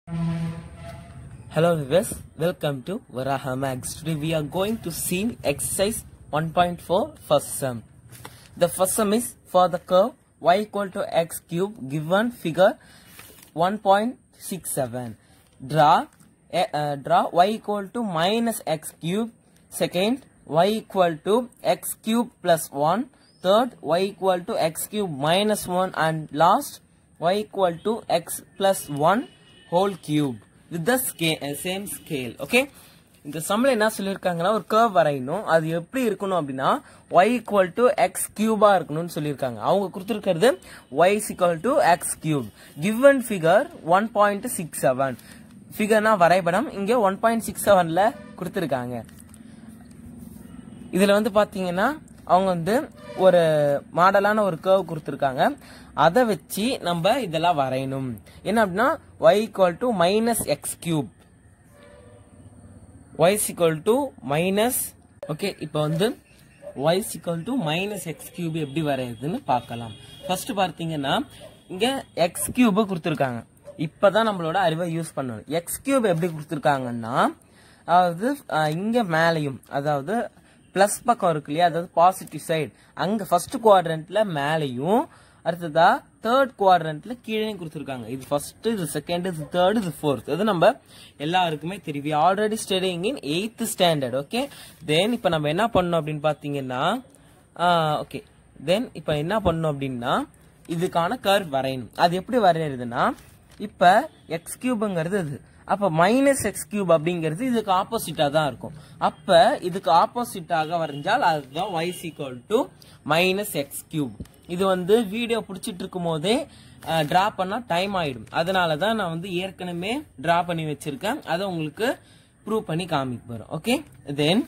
Hello viewers, welcome to Varaha Max. Today we are going to see exercise 1.4 first sum. The first sum is for the curve y equal to x cube given figure 1.67. Draw eh, uh, draw y equal to minus x cube. Second y equal to x cube plus 1. Third y equal to x cube minus 1 and last y equal to x plus 1 whole cube with the scale, uh, same scale okay இந்த சம்மில் என்ன சொல்லியிருக்காங்கன்னா ஒரு curve வரையணும் அது எப்படி இருக்கணும் அப்படின்னா y ஈக்குவல் டு எக்ஸ் கியூபா இருக்கணும்னு சொல்லியிருக்காங்க அவங்க கொடுத்துருக்கிறது y equal to x cube given figure one point six seven ஃபிகர்னா வரைபடம் இங்கே ஒன் பாயிண்ட் சிக்ஸ் செவனில் கொடுத்துருக்காங்க இதுல வந்து பாத்தீங்கன்னா அவங்க வந்து ஒரு மாடலான ஒரு கர்வ் கொடுத்துருக்காங்க அதை வச்சு நம்ம இதெல்லாம் வரையணும் என்ன அப்படின்னா y equal to minus x cube y equal to minus okay இப்போ வந்து y equal to minus x cube எப்படி வரையுதுன்னு பார்க்கலாம் ஃபர்ஸ்ட் பார்த்தீங்கன்னா இங்க எக்ஸ் கியூப் கொடுத்துருக்காங்க இப்பதான் நம்மளோட அறிவை யூஸ் பண்ணணும் எக்ஸ் கியூப் எப்படி கொடுத்துருக்காங்கன்னா அதாவது அஹ், இங்க மேலையும் அதாவது பிளஸ் பக்கம் இருக்கு இல்லையா அதாவது பாசிட்டிவ் சைடு அங்க ஃபர்ஸ்ட் குவாட்ரண்ட்ல மேலையும் அடுத்ததா தேர்ட் குவாட்ரண்ட்ல கீழே கொடுத்துருக்காங்க இது ஃபர்ஸ்ட் இது செகண்ட் இது தேர்ட் இது ஃபோர்த் இது நம்ம எல்லாருக்குமே தெரியும் already studying in eighth standard okay then இப்போ நம்ம என்ன பண்ணோம் அப்படின்னு பார்த்தீங்கன்னா ஓகே தென் இப்போ என்ன பண்ணோம் அப்படின்னா இதுக்கான கர்வ் வரையணும் அது எப்படி வரையறதுன்னா இப்போ எக்ஸ் கியூப்ங்கிறது இது அப்ப மைனஸ் எக்ஸ் கியூப் அப்படிங்கிறது இதுக்கு ஆப்போசிட்டா தான் இருக்கும் அப்ப இதுக்கு ஆப்போசிட்டாக வரைஞ்சால் அதுதான் y equal to minus x cube இது வந்து வீடியோ பிடிச்சிட்டு இருக்கும் போதே டிரா பண்ணா டைம் ஆயிடும் அதனால தான் நான் வந்து ஏற்கனவே டிரா பண்ணி வச்சிருக்கேன் அதை உங்களுக்கு ப்ரூவ் பண்ணி காமிக்க போறேன் ஓகே தென்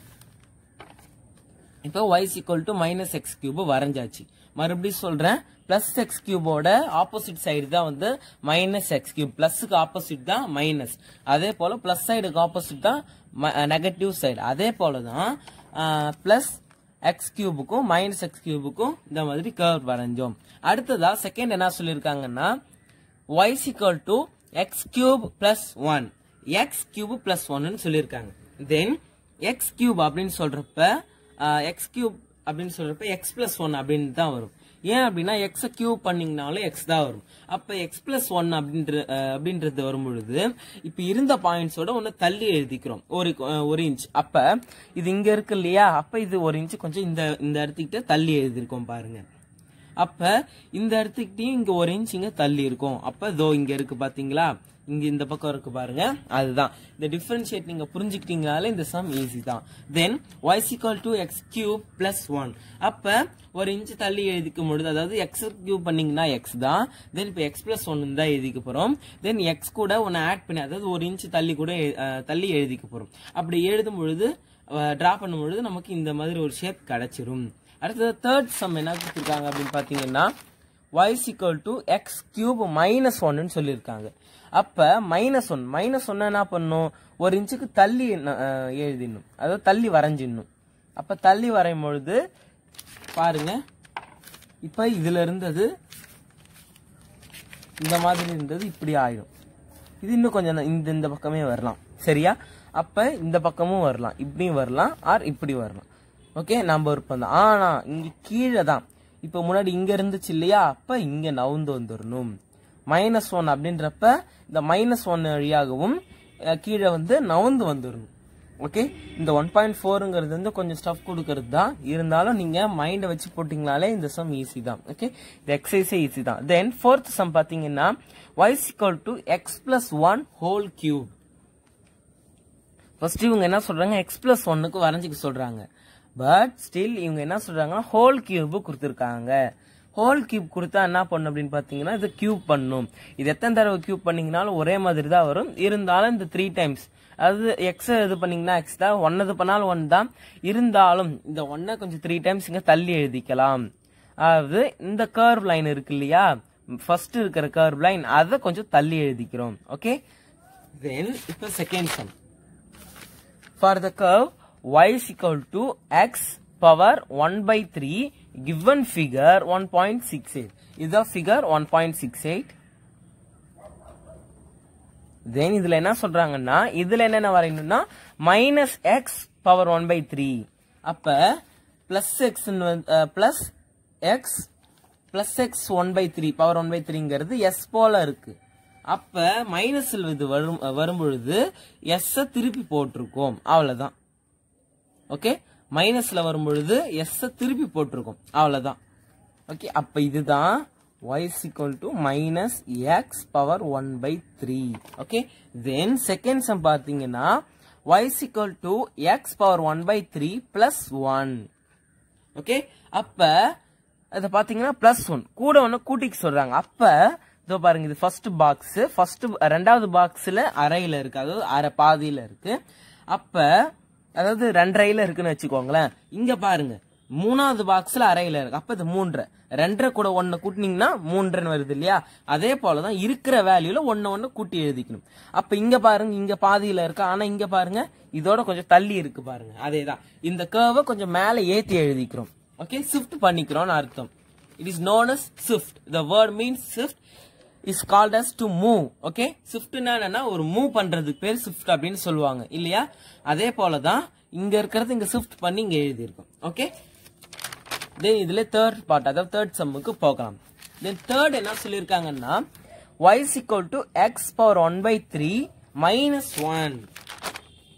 இப்போ y equal to minus x cube வரைஞ்சாச்சு மறுபடியும் சொல்றேன் பிளஸ் எக்ஸ் கியூபோட ஆப்போசிட் சைடு தான் வந்து மைனஸ் எக்ஸ் கியூப் பிளஸ்க்கு ஆப்போசிட் தான் மைனஸ் அதே போல பிளஸ் சைடுக்கு ஆப்போசிட் தான் நெகட்டிவ் சைடு அதே போல தான் பிளஸ் எக்ஸ் கியூபுக்கும் மைனஸ் எக்ஸ் கியூபுக்கும் இந்த மாதிரி கர்வ் வரைஞ்சோம் அடுத்ததா செகண்ட் என்ன சொல்லியிருக்காங்கன்னா y equal to x cube plus 1 x cube plus 1 னு சொல்லியிருக்காங்க தென் x cube அப்படின்னு சொல்றப்ப ஆஹ், x cube அப்படின்னு சொல்றப்ப x plus 1 அப்படின்னு தான் வரும் ஏன் அப்படின்னா x கியூப் பண்ணீங்கனாலும் x தான் வரும் அப்ப x plus 1 அப்படின்ற ஆஹ், அப்படின்றது வரும் பொழுது இப்ப இருந்த பாயிண்ட்ஸோட ஒன்னு தள்ளி எழுதிக்கிறோம் ஒரு ஆஹ், ஒரு இன்ச் அப்ப இது இங்க இருக்கு இல்லையா அப்ப இது ஒரு இன்ச் கொஞ்சம் இந்த இந்த இடத்துக்கிட்ட தள்ளி எழுதியிருக்கோம் பாருங்க அப்ப இந்த இடத்துக்கிட்டையும் இங்க ஒரு இன்ச் இங்க தள்ளி இருக்கும் அப்ப இதோ இங்க இருக்கு பாத்தீங்களா இங்க இந்த பக்கம் இருக்கு பாருங்க அதுதான் இந்த டிஃபரன்ஷியேட் நீங்க புரிஞ்சுக்கிட்டீங்கனாலே இந்த சம் ஈஸி தான் then y equal to x cube plus one அப்ப ஒரு இன்ச் தள்ளி எழுதிக்கும் பொழுது அதாவது எக்ஸ் கியூப் பண்ணீங்கன்னா எக்ஸ் தான் தென் இப்போ எக்ஸ் பிளஸ் ஒன்னு தான் எழுதிக்க போறோம் தென் எக்ஸ் கூட ஒன்னு ஆட் பண்ணி அதாவது ஒரு இன்ச் தள்ளி கூட எழு- அஹ், தள்ளி எழுதிக்க போறோம் அப்படி எழுதும் பொழுது டிரா பண்ணும் பொழுது நமக்கு இந்த மாதிரி ஒரு ஷேப் கிடைச்சிரும் அடுத்தது தேர்ட் சம் என்ன கொடுத்துருக்காங்க அப்படின்னு பார்த்தீங்கன்னா y equal to x cube minus ஒன்னு சொல்லியிருக்காங்க அப்ப மைனஸ் ஒன் மைனஸ் ஒன்னு என்ன பண்ணும் ஒரு இன்ச்சுக்கு தள்ளி அஹ், எழுதிடணும் அதாவது தள்ளி வரைஞ்சிடணும் அப்ப தள்ளி வரையும் பொழுது பாருங்க இப்ப இதுல இருந்தது இந்த மாதிரி இருந்தது இப்படி ஆயிடும் இது இன்னும் கொஞ்சம் ந- இந்த இந்த பக்கமே வரலாம் சரியா அப்ப இந்த பக்கமும் வரலாம் இப்படியும் வரலாம் ஆர் இப்படி வரலாம் ஓகே நம்ம விருப்பம் தான் ஆனா இங்க கீழே தான் இப்ப முன்னாடி இங்க இருந்துச்சு இல்லையா அப்ப இங்க நவுந்து வந்துடணும் மைனஸ் ஒன் அப்படின்றப்ப இந்த மைனஸ் ஒன் வழியாகவும் அஹ், கீழே வந்து நவுந்து வந்துடணும் ஓகே இந்த ஒன் பாயிண்ட் ஃபோருங்கிறது வந்து கொஞ்சம் ஸ்டஃப் கொடுக்கறது தான் இருந்தாலும் நீங்க மைண்டை வச்சு போட்டிங்கனாலே இந்த சம் ஈஸி தான் ஓகே இந்த எக்ஸசைஸே ஈஸி தான் தென் ஃபோர்த் சம் பாத்தீங்கன்னா y equal to x plus one whole cube first இவங்க என்ன சொல்றாங்க எக்ஸ் பிளஸ் ஒன்னுக்கு வரைஞ்சிக்க சொல்றாங்க பட் ஸ்டில் இவங்க என்ன சொல்றாங்கன்னா ஹோல் கியூப் கொடுத்துருக்காங்க ஹோல் கியூப் கொடுத்தா என்ன பண்ணும் அப்படின்னு பாத்தீங்கன்னா இது கியூப் பண்ணும் இது எத்தனை தடவை கியூப் பண்ணீங்கனாலும் ஒரே மாதிரி தான் வரும் இருந்தாலும் இந்த த்ரீ டைம்ஸ் அதாவது எக்ஸ் இது பண்ணீங்கன்னா எக்ஸ் தான் ஒன் இது பண்ணாலும் ஒன் தான் இருந்தாலும் இந்த ஒன்னை கொஞ்சம் த்ரீ டைம்ஸ் இங்க தள்ளி எழுதிக்கலாம் அதாவது இந்த கர்வ் லைன் இருக்கு இல்லையா ஃபர்ஸ்ட் இருக்கிற கர்வ் லைன் அதை கொஞ்சம் தள்ளி எழுதிக்கிறோம் ஓகே தென் இப்போ second sum For the curve y is equal to x power 1 by 3 given figure 1.68 is the figure 1.68 then இதுல என்ன சொல்றாங்கன்னா இதுல என்னென்ன வரையணும்னா minus x power one by three அப்ப plus x plus x plus x one by three power one by த்ரீங்கிறது S போல இருக்கு அப்ப மைனஸில் இது வரும் வரும்பொழுது எஸ் திருப்பி போட்டிருக்கோம் அவ்வளவுதான் ஓகே மைனஸ்ல வரும்பொழுது எஸ் திருப்பி போட்டிருக்கோம் அவ்வளவுதான் ஓகே அப்ப இதுதான் y is equal to minus x power 1 by 3 okay then second sum பார்த்தீங்கன்னா y is equal to x power 1 by 3 plus 1 okay அப்ப அத பாத்தீங்கன்னா பிளஸ் ஒன் கூட ஒன்னு கூட்டிக்கு சொல்றாங்க அப்ப இதோ பாருங்க இது ஃபர்ஸ்ட் பாக்ஸ் ஃபர்ஸ்ட் ரெண்டாவது பாக்ஸ்ல அரையில இருக்கு அதாவது அரை பாதியில இருக்கு அப்ப அதாவது ரெண்டரையில இருக்குன்னு வச்சுக்கோங்களேன் இங்க பாருங்க மூணாவது பாக்ஸ்ல அரையில இருக்கு அப்ப இது மூன்றரை ரெண்டரை கூட ஒன்னு கூட்டினீங்கன்னா மூன்றரைன்னு வருது இல்லையா அதே போலதான் இருக்கிற வேல்யூல ஒன்னு ஒன்னு கூட்டி எழுதிக்கணும் அப்ப இங்க பாருங்க இங்க பாதியில இருக்கு ஆனா இங்க பாருங்க இதோட கொஞ்சம் தள்ளி இருக்கு பாருங்க அதேதான் இந்த கேர்வை கொஞ்சம் மேல ஏத்தி எழுதிக்கிறோம் ஓகே ஷிஃப்ட் பண்ணிக்கிறோம்னு அர்த்தம் it is known as shift the word means shift is called as to move okay ஷிஃப்ட்னா என்னன்னா ஒரு மூவ் பண்றதுக்கு பேர் ஷிஃப்ட் அப்படின்னு சொல்லுவாங்க இல்லையா அதே போலதான் இங்க இருக்கிறது இங்க ஷிஃப்ட் பண்ணி இங்க எழுதியிருக்கோம் ஓகே தென் இதுல தேர்ட் பார்ட் அதாவது தேர்ட் சம்முக்கு போகலாம் தென் தேர்ட் என்ன சொல்லியிருக்காங்கன்னா y is equal to x power 1 by 3 minus 1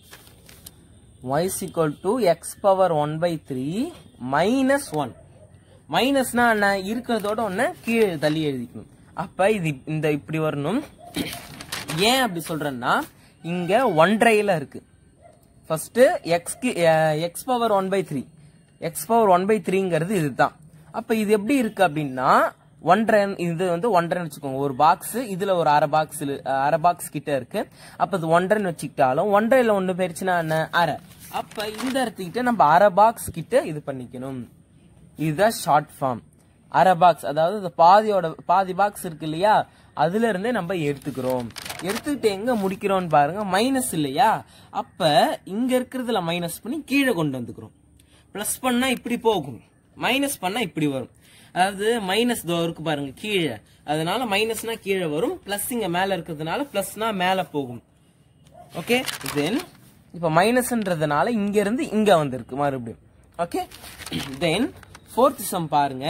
y is equal to x power 1 by 3 minus 1 மைனஸ்னா என்ன இருக்கிறதோட ஒன்று கீழே தள்ளி எழுதிக்கணும் அப்ப இது இந்த இப்படி வரணும் ஏன் அப்படி சொல்றேன்னா இங்க ஒன்றையில இருக்கு ஃபர்ஸ்ட் எக்ஸ்க்கு x power one by three x power one by த்ரீங்கிறது இதுதான் அப்ப இது எப்படி இருக்கு அப்படின்னா ஒன்றரை இது வந்து ஒன்றரைன்னு வச்சுக்கோங்க ஒரு பாக்ஸ் இதுல ஒரு அரை பாக்ஸ் அரை பாக்ஸ் கிட்ட இருக்கு அப்ப இது ஒன்றரைன்னு வச்சுக்கிட்டாலும் ஒன்றரைல ஒண்ணு போயிருச்சுன்னா என்ன அரை அப்ப இந்த இடத்துக்கிட்ட நம்ம அரை பாக்ஸ் கிட்ட இது பண்ணிக்கணும் இதுதான் ஷார்ட் ஃபார்ம் அரை பாக்ஸ் அதாவது இந்த பாதியோட பாதி பாக்ஸ் இருக்கு இல்லையா அதுல இருந்தே நம்ம எடுத்துக்கிறோம் எடுத்துக்கிட்டு எங்க முடிக்கிறோம்னு பாருங்க மைனஸ் இல்லையா அப்ப இங்க இருக்கிறதுல மைனஸ் பண்ணி கீழே கொண்டு வந்துக்கிறோம் பிளஸ் பண்ணா இப்படி போகும் மைனஸ் பண்ணா இப்படி வரும் அதாவது மைனஸ் தோ இருக்கு பாருங்க கீழே அதனால மைனஸ்னா கீழே வரும் பிளஸ் இங்க மேல இருக்கிறதுனால பிளஸ்னா மேல போகும் ஓகே தென் இப்போ மைனஸ்ன்றதுனால இங்க இருந்து இங்க வந்திருக்கு மறுபடியும் ஓகே தென் ஃபோர்த் சம் பாருங்க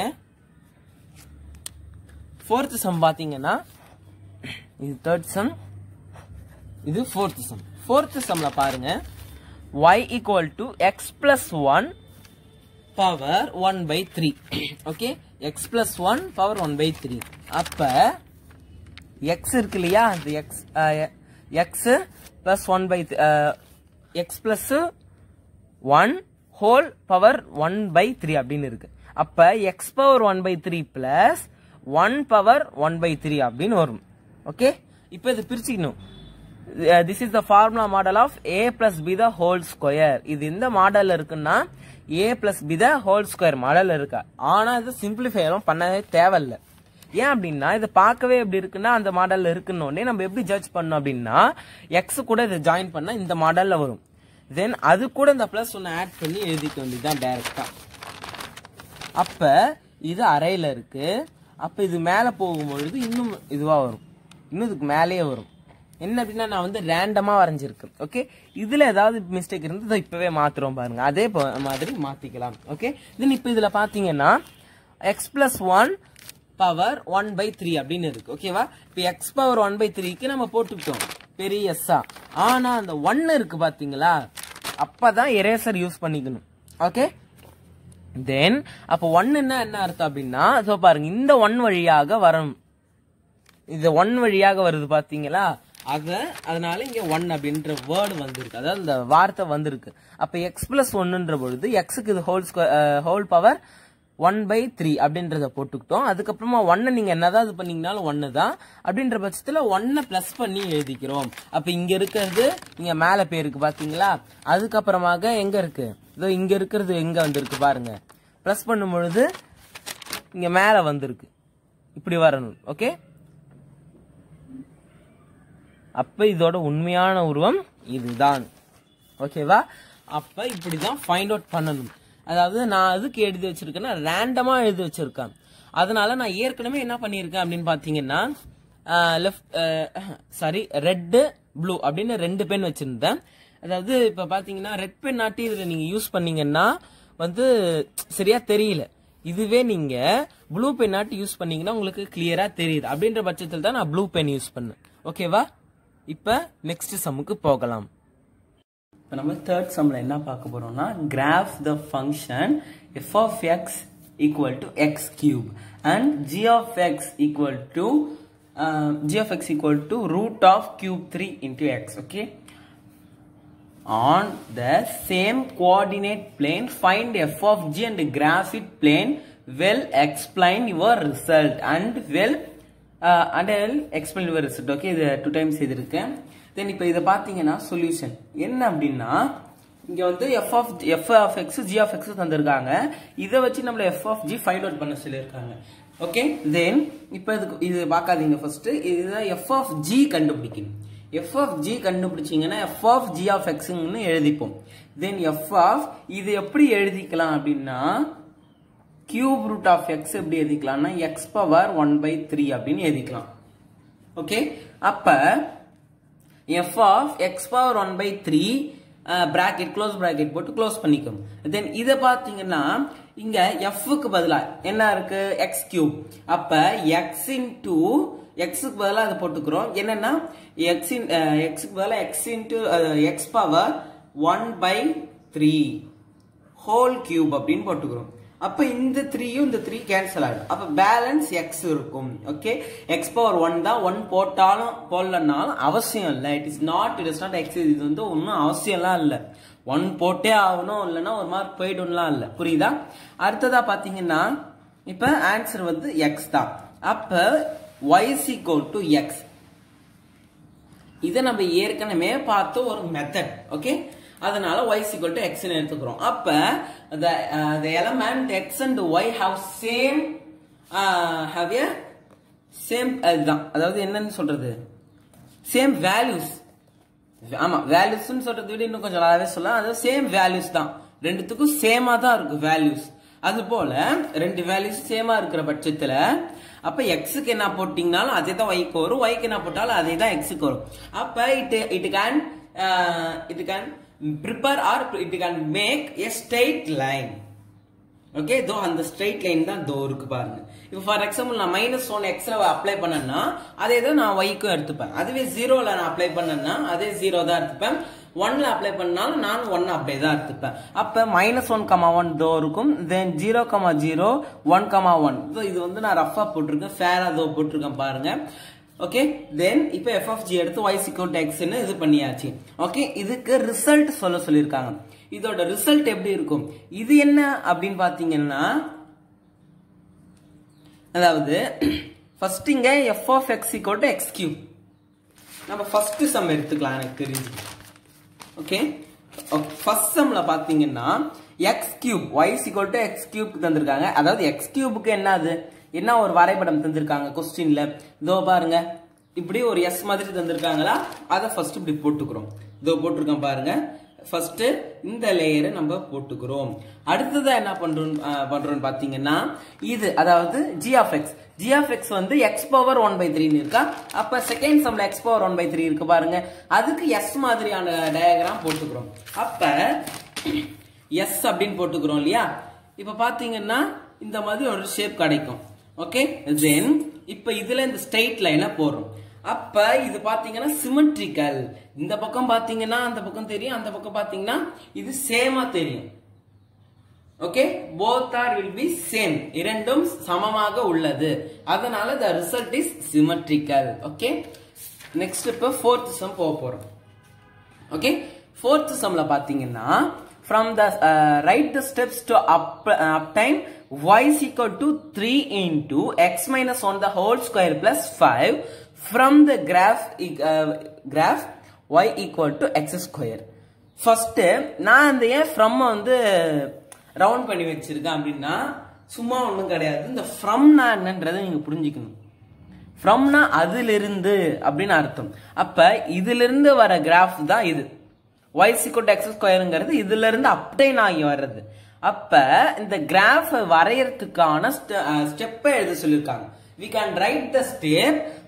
ஃபோர்த் சம் பாத்தீங்கன்னா இது தேர்ட் சம் இது ஃபோர்த் சம் ஃபோர்த் சம்ல பாருங்க y equal to x plus one power one by three okay x plus one power one by three அப்ப எக்ஸ் இருக்கு இல்லையா அந்த x x plus one by x plus one whole power one by three அப்படின்னு இருக்கு அப்ப x power one by three plus one power one by three அப்படின்னு வரும் okay இப்போ இது பிரிச்சுக்கணும் this is the formula model of A plus B the whole square இது இந்த மாடல்ல இருக்குன்னா A plus B the whole square model இருக்கா ஆனா இது சிம்பிளிஃபை எல்லாம் பண்ணவே தேவையில்லை ஏன் அப்படின்னா இது பார்க்கவே எப்படி இருக்குன்னா அந்த மாடல்ல இருக்குன்னு நம்ம எப்படி ஜட்ஜ் பண்ணோம் அப்படின்னா எக்ஸ் கூட இதை ஜாயின் பண்ணா இந்த மாடல்ல வரும் தென் அது கூட இந்த பிளஸ் ஒன்று ஆட் பண்ணி எழுதிக்க வேண்டியதுதான் டைரக்டா அப்ப இது அறையில இருக்கு அப்ப இது மேல போகும்பொழுது இன்னும் இதுவா வரும் இன்னும் இதுக்கு மேலேயே வரும் என்ன அப்படின்னா நான் வந்து ரேண்டமா வரைஞ்சிருக்கேன் ஓகே இதுல ஏதாவது மிஸ்டேக் இருந்து இதை இப்பவே மாத்துறோம் பாருங்க அதே போ- மாதிரி மாத்திக்கலாம் ஓகே தென் இப்போ இதுல பாத்தீங்கன்னா x plus one power one by three அப்படின்னு இருக்கு ஓகேவா இப்போ எக்ஸ் பவர் ஒன் பை த்ரீக்கு நம்ம போட்டுக்கிட்டோம் பெரிய எஸ்ஸா ஆனா அந்த ஒன்னு இருக்கு பாத்தீங்களா அப்பதான் எரேசர் யூஸ் பண்ணிக்கணும் ஓகே தென் அப்போ ஒன்னுன்னா என்ன அர்த்தம் அப்படின்னா so பாருங்க இந்த ஒன் வழியாக வரும் இது ஒன் வழியாக வருது பாத்தீங்களா அத அதனால இங்க ஒன் அப்படின்ற வேர்டு வந்திருக்கு அதாவது இந்த வார்த்தை வந்திருக்கு அப்ப எக்ஸ் பிளஸ் ஒன்னுன்ற பொழுது எக்ஸுக்கு இது whole whole power one by three அப்படின்றத போட்டுக்கிட்டோம் அதுக்கப்புறமா ஒன்னை நீங்க என்னதான் இது பண்ணீங்கனாலும் ஒன்னு தான் அப்படின்ற பட்சத்துல ஒன்னை பிளஸ் பண்ணி எழுதிக்கிறோம் அப்ப இங்க இருக்கிறது இங்க மேல பேருக்கு பாத்தீங்களா அதுக்கப்புறமாக எங்க இருக்கு இதோ இங்க இருக்கிறது எங்க வந்திருக்கு பாருங்க பிளஸ் பண்ணும் பொழுது இங்க மேல வந்திருக்கு இப்படி வரணும் ஓகே அப்ப இதோட உண்மையான உருவம் இதுதான் ஓகேவா அப்ப இப்படிதான் ஃபைண்ட் அவுட் பண்ணணும் அதாவது நான் அதுக்கு எழுதி வச்சிருக்கேன்னா ரேண்டமா எழுதி வச்சிருக்கேன் அதனால நான் ஏற்கனவே என்ன பண்ணியிருக்கேன் அப்படின்னு பாத்தீங்கன்னா லெஃப்ட் சாரி ரெட்டு ப்ளூ அப்படின்னு ரெண்டு பென் வச்சிருந்தேன் அதாவது இப்ப பாத்தீங்கன்னா ரெட் பென் நாட்டி இதுல நீங்க யூஸ் பண்ணீங்கன்னா வந்து சரியா தெரியல இதுவே நீங்க ப்ளூ பென் நாட்டி யூஸ் பண்ணீங்கன்னா உங்களுக்கு கிளியரா தெரியுது அப்படின்ற பட்சத்தில் தான் நான் ப்ளூ பென் யூஸ் பண்ணேன் ஓகேவா இப்ப நெக்ஸ்ட் சம்முக்கு போகலாம் இப்போ நம்ம தேர்ட் சம்ல என்ன பார்க்க போறோம்னா graph the function f of x equal to x cube and g of x equal to g of x equal to root of cube three into x okay on the same coordinate plane find f of g and graph it plane well explain your result and well uh, and I'll explain your result okay இது two times செய்திருக்கேன் then இப்போ இதை பார்த்தீங்கன்னா solution என்ன அப்படின்னா இங்க வந்து f of f of x g of x தந்திருக்காங்க இதை வச்சு நம்மள f of g find out பண்ண சொல்லியிருக்காங்க ஓகே தென் இப்போ இதுக்கு இது பார்க்காதீங்க ஃபர்ஸ்ட் இதுதான் எஃப் ஆஃப் ஜி கண்டுபிடிக்கணும் எஃப் ஆஃப் ஜி கண்டுபிடிச்சிங்கன்னா எஃப் ஆஃப் ஜி ஆஃப் எக்ஸ்ன்னு எழுதிப்போம் தென் எஃப் ஆஃப் இது எப்படி எழுதிக்கலாம் அப்படின்னா கியூப் ரூட் ஆஃப் எக்ஸ் எப்படி எழுதிக்கலாம்னா x power one by three அப்படின்னு எழுதிக்கலாம் ஓகே அப்ப f of x power one by three bracket close bracket போட்டு க்ளோஸ் பண்ணிக்கும் தென் இதை பார்த்தீங்கன்னா இங்க எஃப்க்கு பதிலா என்ன இருக்கு எக்ஸ் கியூப் அப்ப எக்ஸ் இன்டூ எக்ஸுக்கு பதிலாக அதை போட்டுக்கிறோம் என்னன்னா எக்ஸ் இன் எக்ஸுக்கு பதிலாக x into x power one by three whole cube அப்படின்னு போட்டுக்கிறோம் அப்ப இந்த த்ரீயும் இந்த த்ரீ கேன்சல் ஆகிடும் அப்ப பேலன்ஸ் எக்ஸ் இருக்கும் ஓகே எக்ஸ் பவர் ஒன் தான் ஒன் போட்டாலும் போடலனாலும் அவசியம் இல்லை it is not it is not x இது வந்து ஒன்றும் அவசியம்லாம் இல்லை ஒன் போட்டே ஆகணும் இல்லைன்னா ஒரு மார்க் போயிடும்லாம் இல்லை புரியுதா அடுத்ததா பாத்தீங்கன்னா இப்ப ஆன்சர் வந்து எக்ஸ் தான் அப்ப y is equal to x இதை நம்ம ஏற்கனவே பார்த்த ஒரு மெத்தட் ஓகே அதனால y is equal to x ன்னு எடுத்துக்கிறோம் அப்ப the uh, the element x and y have same uh, have a same இதுதான் அதாவது என்னன்னு சொல்றது சேம் வேல்யூஸ் ஆமா வேல்யூஸ்னு சொல்றதை விட இன்னும் கொஞ்சம் நல்லாவே சொல்லலாம் அதாவது சேம் வேல்யூஸ் தான் ரெண்டுத்துக்கும் சேமா தான் இருக்கு வேல்யூஸ் அது போல ரெண்டு வேல்யூஸ் சேமா இருக்கிற பட்சத்துல அப்ப எக்ஸுக்கு என்ன போட்டீங்கனாலும் அதே தான் ஒய்க்கு வரும் ஒய்க்கு என்ன போட்டாலும் அதே தான் எக்ஸுக்கு வரும் அப்ப it it can it can prepare or it can make a straight line okay தோ அந்த ஸ்ட்ரெயிட் லைன் தான் தோ இருக்கு பாருங்க இப்போ ஃபார் எக்ஸாம்பிள் நான் மைனஸ் ஒன் எக்ஸ்ல அப்ளை பண்ணேன்னா அதே தான் நான் ஒய்க்கும் எடுத்துப்பேன் அதுவே ஜீரோல நான் அப்ளை பண்ணேன்னா அதே ஜீரோ தான் எடுத்துப்பேன் ஒன்ல அப்ளை பண்ணாலும் நான் ஒன் அப்படியே தான் எடுத்துப்பேன் அப்ப மைனஸ் ஒன் கமா ஒன் தோ இருக்கும் then zero comma zero one comma one இது வந்து நான் ரஃபா போட்டிருக்கேன் ஃபேரா தோ போட்டிருக்கேன் பாருங்க ஓகே தென் இப்போ எஃப் ஆஃப் ஜி எடுத்து ஒய் சிக்கோட் எக்ஸ்னு இது பண்ணியாச்சு ஓகே இதுக்கு ரிசல்ட் சொல்ல சொல்லியிருக்காங்க இதோட ரிசல்ட் எப்படி இருக்கும் இது என்ன அப்படின்னு பாத்தீங்கன்னா அதாவது ஃபர்ஸ்ட் இங்க f of x equal x cube நம்ம ஃபர்ஸ்ட் சம் எடுத்துக்கலாம் எனக்கு தெரிஞ்சு ஓகே ஃபர்ஸ்ட் சம்ல பாத்தீங்கன்னா x cube y is equal to x cube தந்திருக்காங்க அதாவது எக்ஸ் கியூபுக்கு என்னது என்ன ஒரு வரைபடம் தந்திருக்காங்க கொஸ்டின்ல இதோ பாருங்க இப்படி ஒரு எஸ் மாதிரி தந்திருக்காங்களா அதை ஃபர்ஸ்ட் இப்படி போட்டுக்கிறோம் இதோ போட்டிருக்கோம் பாருங்க ஃபர்ஸ்ட் இந்த லேயரை நம்ம போட்டுக்கிறோம் அடுத்ததா என்ன பண்றோம் பண்றோம்னு பாத்தீங்கன்னா இது அதாவது g of x g of x வந்து எக்ஸ் பவர் ஒன் பை த்ரீன்னு இருக்கா அப்ப செகண்ட் சம்ல x power one by three இருக்கு பாருங்க அதுக்கு எஸ் மாதிரியான டயக்ராம் போட்டுக்கிறோம் அப்ப எஸ் அப்படின்னு போட்டுக்கிறோம் இல்லையா இப்ப பாத்தீங்கன்னா இந்த மாதிரி ஒரு ஷேப் கிடைக்கும் ஓகே தென் இப்ப இதுல இந்த ஸ்ட்ரெயிட் லைனை போடுறோம் அப்ப இது பாத்தீங்கன்னா சிமெட்ரிக்கல் இந்த பக்கம் பாத்தீங்கன்னா அந்த பக்கம் தெரியும் அந்த பக்கம் பாத்தீங்கன்னா இது சேமா தெரியும் okay both are will be same இரண்டும் சமமாக உள்ளது அதனால the result is symmetrical okay next இப்ப ஃபோர்த் சம் போக போறோம் ஓகே ஃபோர்த் சம்ல பாத்தீங்கன்னா from the uh, write the steps to up, uh, obtain y is equal to 3 into x minus 1 the whole square plus 5 from the graph uh, graph y equal to x square first நான் அந்த ஏன் from வந்து round பண்ணி வச்சிருக்கேன் அப்படின்னா சும்மா ஒன்றும் கிடையாது இந்த ஃப்ரம்னா என்னன்றதை நீங்க புரிஞ்சுக்கணும் ஃப்ரம்னா அதிலிருந்து அப்படின்னு அர்த்தம் அப்ப இதிலிருந்து வர கிராஃப் தான் இது ஒய் சிக்கோட் எக்ஸ் ஸ்கொயருங்கிறது இதுல இருந்து அப்டைன் ஆகி வர்றது அப்ப இந்த கிராஃப் வரையறதுக்கான ஸ்டெப்பை எழுத சொல்லியிருக்காங்க we can write the step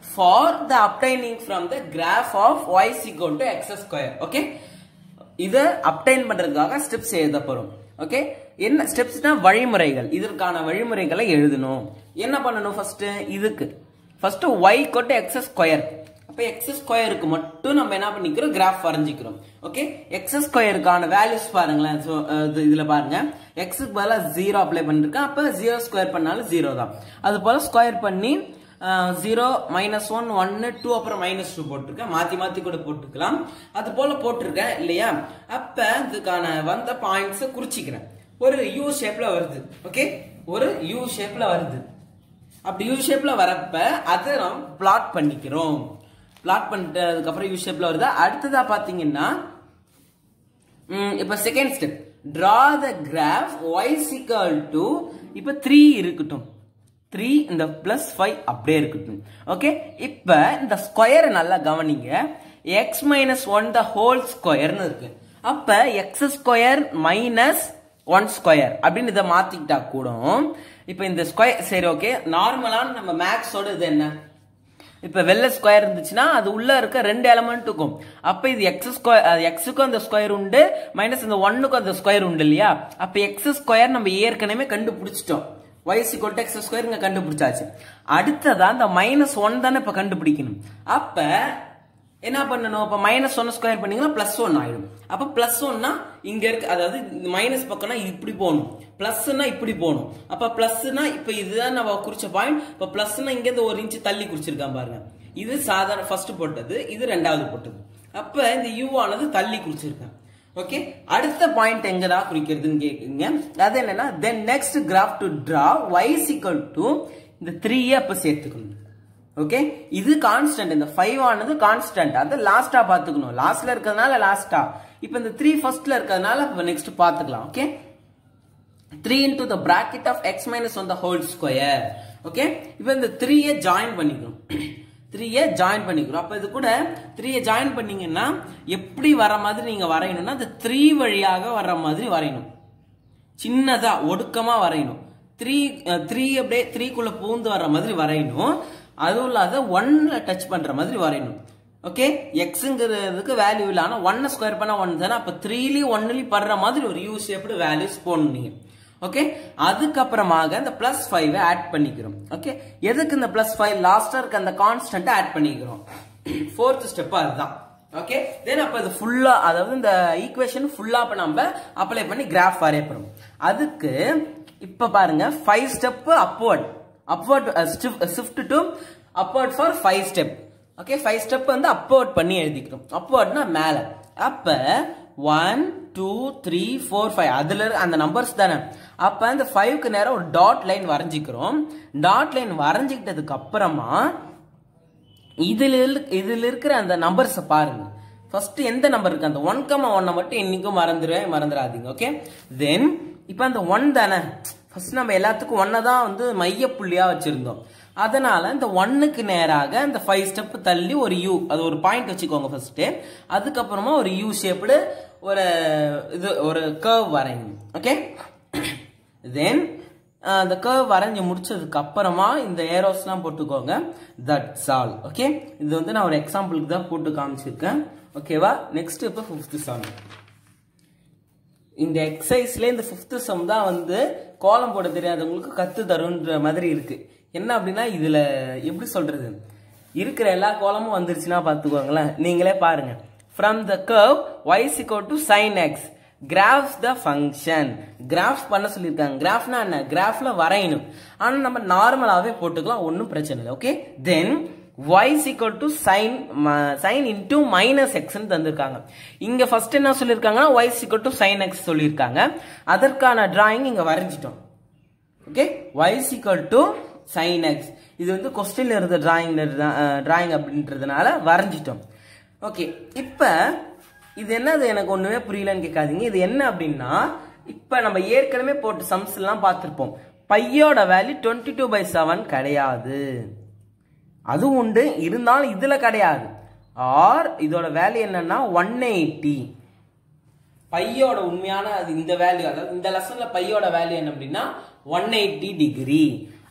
for the obtaining from the graph of y is equal to x square okay இத அப்டைன் பண்றதுக்காக ஸ்டெப்ஸ் எழுத போறோம் ஓகே என்ன ஸ்டெப்ஸ்னா வழிமுறைகள் இதற்கான வழிமுறைகளை எழுதணும் என்ன பண்ணணும் ஃபர்ஸ்ட் இதுக்கு ஃபர்ஸ்ட் y கொட்டு x ஸ்கொயர் அப்ப x ஸ்கொயருக்கு மட்டும் நம்ம என்ன பண்ணிக்கிறோம் கிராஃப் வரைஞ்சிக்கிறோம் ஓகே x ஸ்கொயருக்கான வேல்யூஸ் பாருங்களேன் ஸோ இதுல பாருங்க எக்ஸுக்கு பதிலாக ஜீரோ அப்ளை பண்ணிருக்கேன் அப்ப ஜீரோ ஸ்கொயர் பண்ணாலும் ஜீரோ தான் அது போல ஸ்கொயர் பண்ணி ஜீரோ மைனஸ் ஒன் ஒன்னு டூ அப்புறம் மைனஸ் டூ போட்டிருக்கேன் மாத்தி மாத்தி கூட போட்டுக்கலாம் அது போல போட்டிருக்கேன் இல்லையா அப்ப இதுக்கான வந்த பாயிண்ட்ஸ் குறிச்சிக்கிறேன் ஒரு யூ ஷேப்ல வருது ஓகே ஒரு யூ ஷேப்ல வருது அப்படி யூ ஷேப்ல வரப்ப அதை நாம் பிளாட் பண்ணிக்கிறோம் பிளாட் பண்ணிட்டதுக்கு அப்புறம் யூ ஷேப்ல வருது அடுத்ததா பாத்தீங்கன்னா ம், இப்ப second step draw the graph y சிக்கல் டு இப்ப த்ரீ இருக்கட்டும் த்ரீ இந்த பிளஸ் ஃபைவ் அப்படியே இருக்கட்டும் ஓகே இப்ப இந்த ஸ்கொயரை நல்லா கவனிங்க x minus one the whole ஸ்கொயர்னு இருக்கு அப்ப x square minus one square அப்படின்னு இதை மாத்திக்கிட்டா கூட இப்ப இந்த ஸ்கொயர் சரி ஓகே நார்மலான நம்ம மேக்ஸோட இது என்ன இப்ப வெள்ளை ஸ்கொயர் இருந்துச்சுன்னா அது உள்ள இருக்க ரெண்டு எலமெண்ட்டுக்கும் அப்ப இது எக்ஸ் ஸ்கொயர் எக்ஸுக்கும் அந்த ஸ்கொயர் உண்டு மைனஸ் இந்த ஒன்னுக்கும் அந்த ஸ்கொயர் உண்டு இல்லையா அப்ப எக்ஸ் ஸ்கொயர் நம்ம ஏற்கனவே கண்டுபிடிச்சிட்டோம் ஒய்ஸ் இக்கோல் எக்ஸ் ஸ்கொயர் இங்க கண்டுபிடிச்சாச்சு அடுத்ததா இந்த மைனஸ் ஒன் தானே இப்ப கண்டுபிடிக்கணும் அப்ப என்ன பண்ணணும் அப்ப மைனஸ் ஒன் ஸ்கொயர் பண்ணீங்கன்னா பிளஸ் ஒன் ஆயிடும் அப்ப பிளஸ் ஒன்னா இங்க இருக்கு அதாவது மைனஸ் பக்கம்னா இப்படி போகணும் பிளஸ்னா இப்படி போகணும் அப்ப பிளஸ்னா இப்ப இதுதான் நம்ம குறிச்ச பாயிண்ட் இப்ப பிளஸ்னா இங்க இருந்து ஒரு இன்ச் தள்ளி குறிச்சிருக்கான் பாருங்க இது சாதாரண ஃபர்ஸ்ட் போட்டது இது ரெண்டாவது போட்டது அப்ப இந்த யூ ஆனது தள்ளி குறிச்சிருக்கேன் ஓகே அடுத்த பாயிண்ட் எங்கடா குறிக்கிறதுன்னு கேக்குங்க அது என்னன்னா then next graph to draw y equal to இந்த த்ரீயை அப்ப சேர்த்துக்கணும் ஓகே இது கான்ஸ்டன்ட் இந்த ஃபைவ் ஆனது கான்ஸ்டன்ட் அது லாஸ்டா பாத்துக்கணும் லாஸ்ட்ல இருக்கிறதுனால லாஸ்டா இப்போ இந்த த்ரீ ஃபர்ஸ்ட்ல இருக்கிறதுனால இப்போ நெக்ஸ்ட் பாத்துக்கலாம் okay three into the bracket of x minus one the whole square okay இப்போ இந்த த்ரீயை ஜாயின் பண்ணிக்கணும் த்ரீயை ஜாயின் பண்ணிக்கிறோம் அப்போ இது கூட த்ரீயை ஜாயின் பண்ணீங்கன்னா எப்படி வர மாதிரி நீங்க வரையணும்னா அந்த த்ரீ வழியாக வர்ற மாதிரி வரையணும் சின்னதா ஒடுக்கமா வரையணும் த்ரீ த்ரீ அப்படியே த்ரீக்குள்ள பூந்து வர்ற மாதிரி வரையணும் அதுவும் இல்லாத ஒன்ல டச் பண்ற மாதிரி வரையணும் ஓகே எக்ஸுங்கிறதுக்கு வேல்யூ இல்லை ஆனால் ஒன்னை ஸ்கொயர் பண்ணா ஒன் தானே அப்போ த்ரீலையும் ஒன்னுலையும் படுற மாதிரி ஒரு யூஸ் எப்படி வேல்யூஸ் போடணும் நீங்க ஓகே அதுக்கப்புறமாக இந்த பிளஸ் ஃபைவ் ஆட் பண்ணிக்கிறோம் ஓகே எதுக்கு இந்த பிளஸ் ஃபைவ் லாஸ்டா இருக்க அந்த கான்ஸ்டன்ட் ஆட் பண்ணிக்கிறோம் ஃபோர்த் ஸ்டெப் அதுதான் ஓகே தென் அப்ப இது ஃபுல்லா அதாவது இந்த ஈக்குவேஷன் ஃபுல்லா இப்ப நம்ம அப்ளை பண்ணி கிராஃப் வரைய போறோம் அதுக்கு இப்ப பாருங்க five step upward upward shift to upward for five step okay five step வந்து அப்வர்ட் பண்ணி எழுதிக்கிறோம் அப்வர்ட்னா மேல அப்ப one two three four five அதுல இரு- அந்த நம்பர்ஸ் தானே அப்ப இந்த ஃபைவ்க்கு நேரம் ஒரு டாட் லைன் வரைஞ்சிக்கிறோம் டாட் லைன் வரைஞ்சிக்கிட்டதுக்கு அப்புறமா இதுல இரு- இதுல இருக்கிற அந்த நம்பர்ஸ் பாருங்க ஃபர்ஸ்ட் எந்த நம்பர் இருக்கு அந்த ஒன் கமா ஒன்னை மட்டும் இன்னைக்கும் மறந்துடுவே மறந்துடாதீங்க ஓகே தென் இப்போ அந்த ஒன் தானே ஃபர்ஸ்ட் நம்ம எல்லாத்துக்கும் ஒன்னை தான் வந்து மைய புள்ளியா வச்சிருந்தோம் அதனால இந்த ஒன்னுக்கு நேராக இந்த ஃபைவ் ஸ்டெப் தள்ளி ஒரு யூ அது ஒரு பாயிண்ட் வச்சுக்கோங்க ஃபர்ஸ்ட் அதுக்கப்புறமா ஒரு யூ ஷேப்டு ஒரு இது ஒரு கர்வ் வரைங்க ஓகே தென் அந்த கர்வ் வரைஞ்சி முடிச்சதுக்கு அப்புறமா இந்த ஏரோஸ்லாம் போட்டுக்கோங்க தட்ஸ் ஆல் ஓகே இது வந்து நான் ஒரு எக்ஸாம்பிளுக்கு தான் போட்டு காமிச்சிருக்கேன் ஓகேவா நெக்ஸ்ட் இப்போ ஃபிஃப்த் சம் இந்த எக்ஸசைஸ்ல இந்த ஃபிஃப்த் சம் தான் வந்து கோலம் போட தெரியாதவங்களுக்கு கத்து தருன்ற மாதிரி இருக்கு என்ன அப்படின்னா இதுல எப்படி சொல்றது இருக்கிற எல்லா கோலமும் வந்துருச்சுன்னா பாத்துக்கோங்களேன் நீங்களே பாருங்க from the curve y to sin x graph the function graph பண்ண சொல்லியிருக்காங்க கிராஃப்னா என்ன கிராஃப்ல வரையணும் ஆனா நம்ம நார்மலாவே போட்டுக்கலாம் ஒன்றும் பிரச்சனை இல்லை okay then y is equal to sin ம- sin into minus x ன்னு தந்திருக்காங்க இங்க ஃபர்ஸ்ட் என்ன சொல்லியிருக்காங்கன்னா y is equal to sin x சொல்லியிருக்காங்க அதற்கான டிராயிங் இங்க வரைஞ்சிட்டோம் okay y is equal to sin x இது வந்து கொஸ்டின்ல இருந்த டிராயிங் டிராயிங் அப்படின்றதுனால வரைஞ்சிட்டோம் ஓகே இப்ப இது என்னது எனக்கு ஒண்ணுமே புரியலன்னு கேட்காதீங்க இது என்ன அப்படின்னா இப்ப நம்ம ஏற்கனவே போட்டு சம்ஸ் எல்லாம் பார்த்திருப்போம் பையோட value twenty two by seven கிடையாது அது உண்டு இருந்தாலும் இதுல கிடையாது ஆர் இதோட வேல்யூ என்னன்னா ஒன் எயிட்டி பையோட உண்மையான அது இந்த வேல்யூ அதாவது இந்த லெசன்ல பையோட வேல்யூ என்ன அப்படின்னா ஒன் எயிட்டி டிகிரி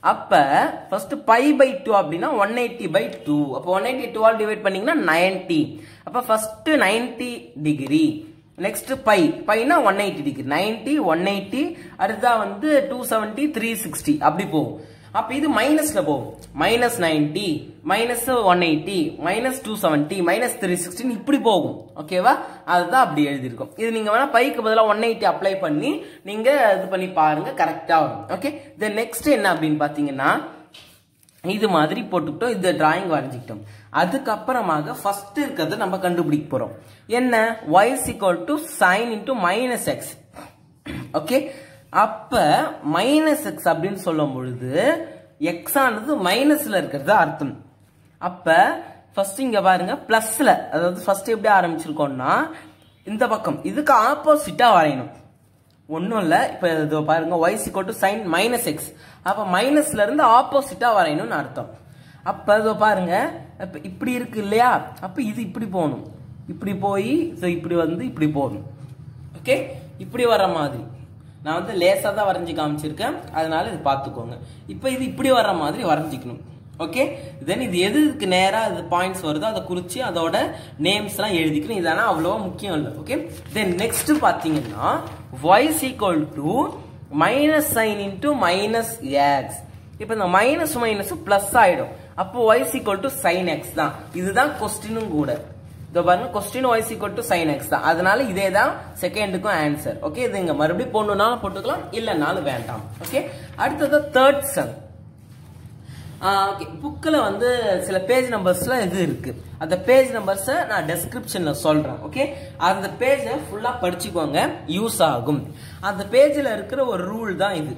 அப்ப ஃபர்ஸ்ட் பை பை டூ அப்படின்னா ஒன் எயிட்டி பை டூ அப்போ ஒன் எயிட்டி டூவால் டிவைட் பண்ணீங்கன்னா நைன்டி அப்ப first ninety degree next pi பைனா one eighty degree ninety one eighty அடுத்தா வந்து டூ செவன்டி த்ரீ சிக்ஸ்டி அப்படி போகும் அப்ப இது மைனஸ்ல போகும் minus ninety minus one eighty minus two seventy minus three sixteen இப்படி போகும் ஓகேவா அதுதான் அப்படி எழுதியிருக்கும் இது நீங்க வேணா பைக்கு பதிலாக ஒன் எயிட்டி அப்ளை பண்ணி நீங்க இது பண்ணி பாருங்க கரெக்டா வரும் ஓகே தென் நெக்ஸ்ட் என்ன அப்படின்னு பாத்தீங்கன்னா இது மாதிரி போட்டுக்கிட்டோம் இந்த டிராயிங் வரைஞ்சிக்கிட்டோம் அதுக்கப்புறமாக ஃபர்ஸ்ட் இருக்கிறத நம்ம கண்டுபிடிக்க போறோம் என்ன y is equal to sin into minus x okay அப்ப மைனஸ் எக்ஸ் அப்படின்னு சொல்லும் பொழுது எக்ஸ் ஆனது மைனஸ்ல இருக்கிறது அர்த்தம் அப்ப ஃபர்ஸ்ட் இங்க பாருங்க பிளஸ்ல அதாவது ஃபர்ஸ்ட் எப்படி ஆரம்பிச்சிருக்கோம்னா இந்த பக்கம் இதுக்கு ஆப்போசிட்டா வரையணும் ஒன்றும் இல்லை இப்போ இது பாருங்க y is equal to sin minus x அப்போ மைனஸ்ல இருந்து ஆப்போசிட்டா வரையணும்னு அர்த்தம் அப்போ இதோ பாருங்க இப்போ இப்படி இருக்கு இல்லையா அப்போ இது இப்படி போகணும் இப்படி போய் ஸோ இப்படி வந்து இப்படி போகணும் ஓகே இப்படி வர மாதிரி நான் வந்து லேசாக தான் வரைஞ்சி காமிச்சிருக்கேன் அதனால இது பார்த்துக்கோங்க இப்போ இது இப்படி வர்ற மாதிரி வரைஞ்சிக்கணும் ஓகே தென் இது எதுக்கு நேராக இது பாயிண்ட்ஸ் வருதோ அதை குறித்து அதோட நேம்ஸ்லாம் எழுதிக்கணும் இதெல்லாம் அவ்வளோவா முக்கியம் இல்லை ஓகே தென் நெக்ஸ்ட் பார்த்தீங்கன்னா y equal to minus sine into minus x இப்போ இந்த மைனஸ் மைனஸ் ப்ளஸ் ஆயிடும் அப்போ y equal to sine x தான் இதுதான் கொஸ்டினும் கூட இதோ பாருங்க question y's equal to sine x தான் அதனால இதே தான் செகண்டுக்கும் ஆன்சர் ஓகே இது இங்க மறுபடியும் போடணும்னாலும் போட்டுக்கலாம் இல்லைனாலும் வேண்டாம் ஓகே அடுத்தது தேர்ட் சம் ஓகே புக்கில் வந்து சில பேஜ் நம்பர்ஸ்ல இது இருக்கு அந்த பேஜ் நம்பர்ஸை நான் டெஸ்கிரிப்ஷன்ல சொல்றேன் ஓகே அந்த பேஜை ஃபுல்லா படிச்சுக்கோங்க யூஸ் ஆகும் அந்த பேஜில் இருக்கிற ஒரு ரூல் தான் இது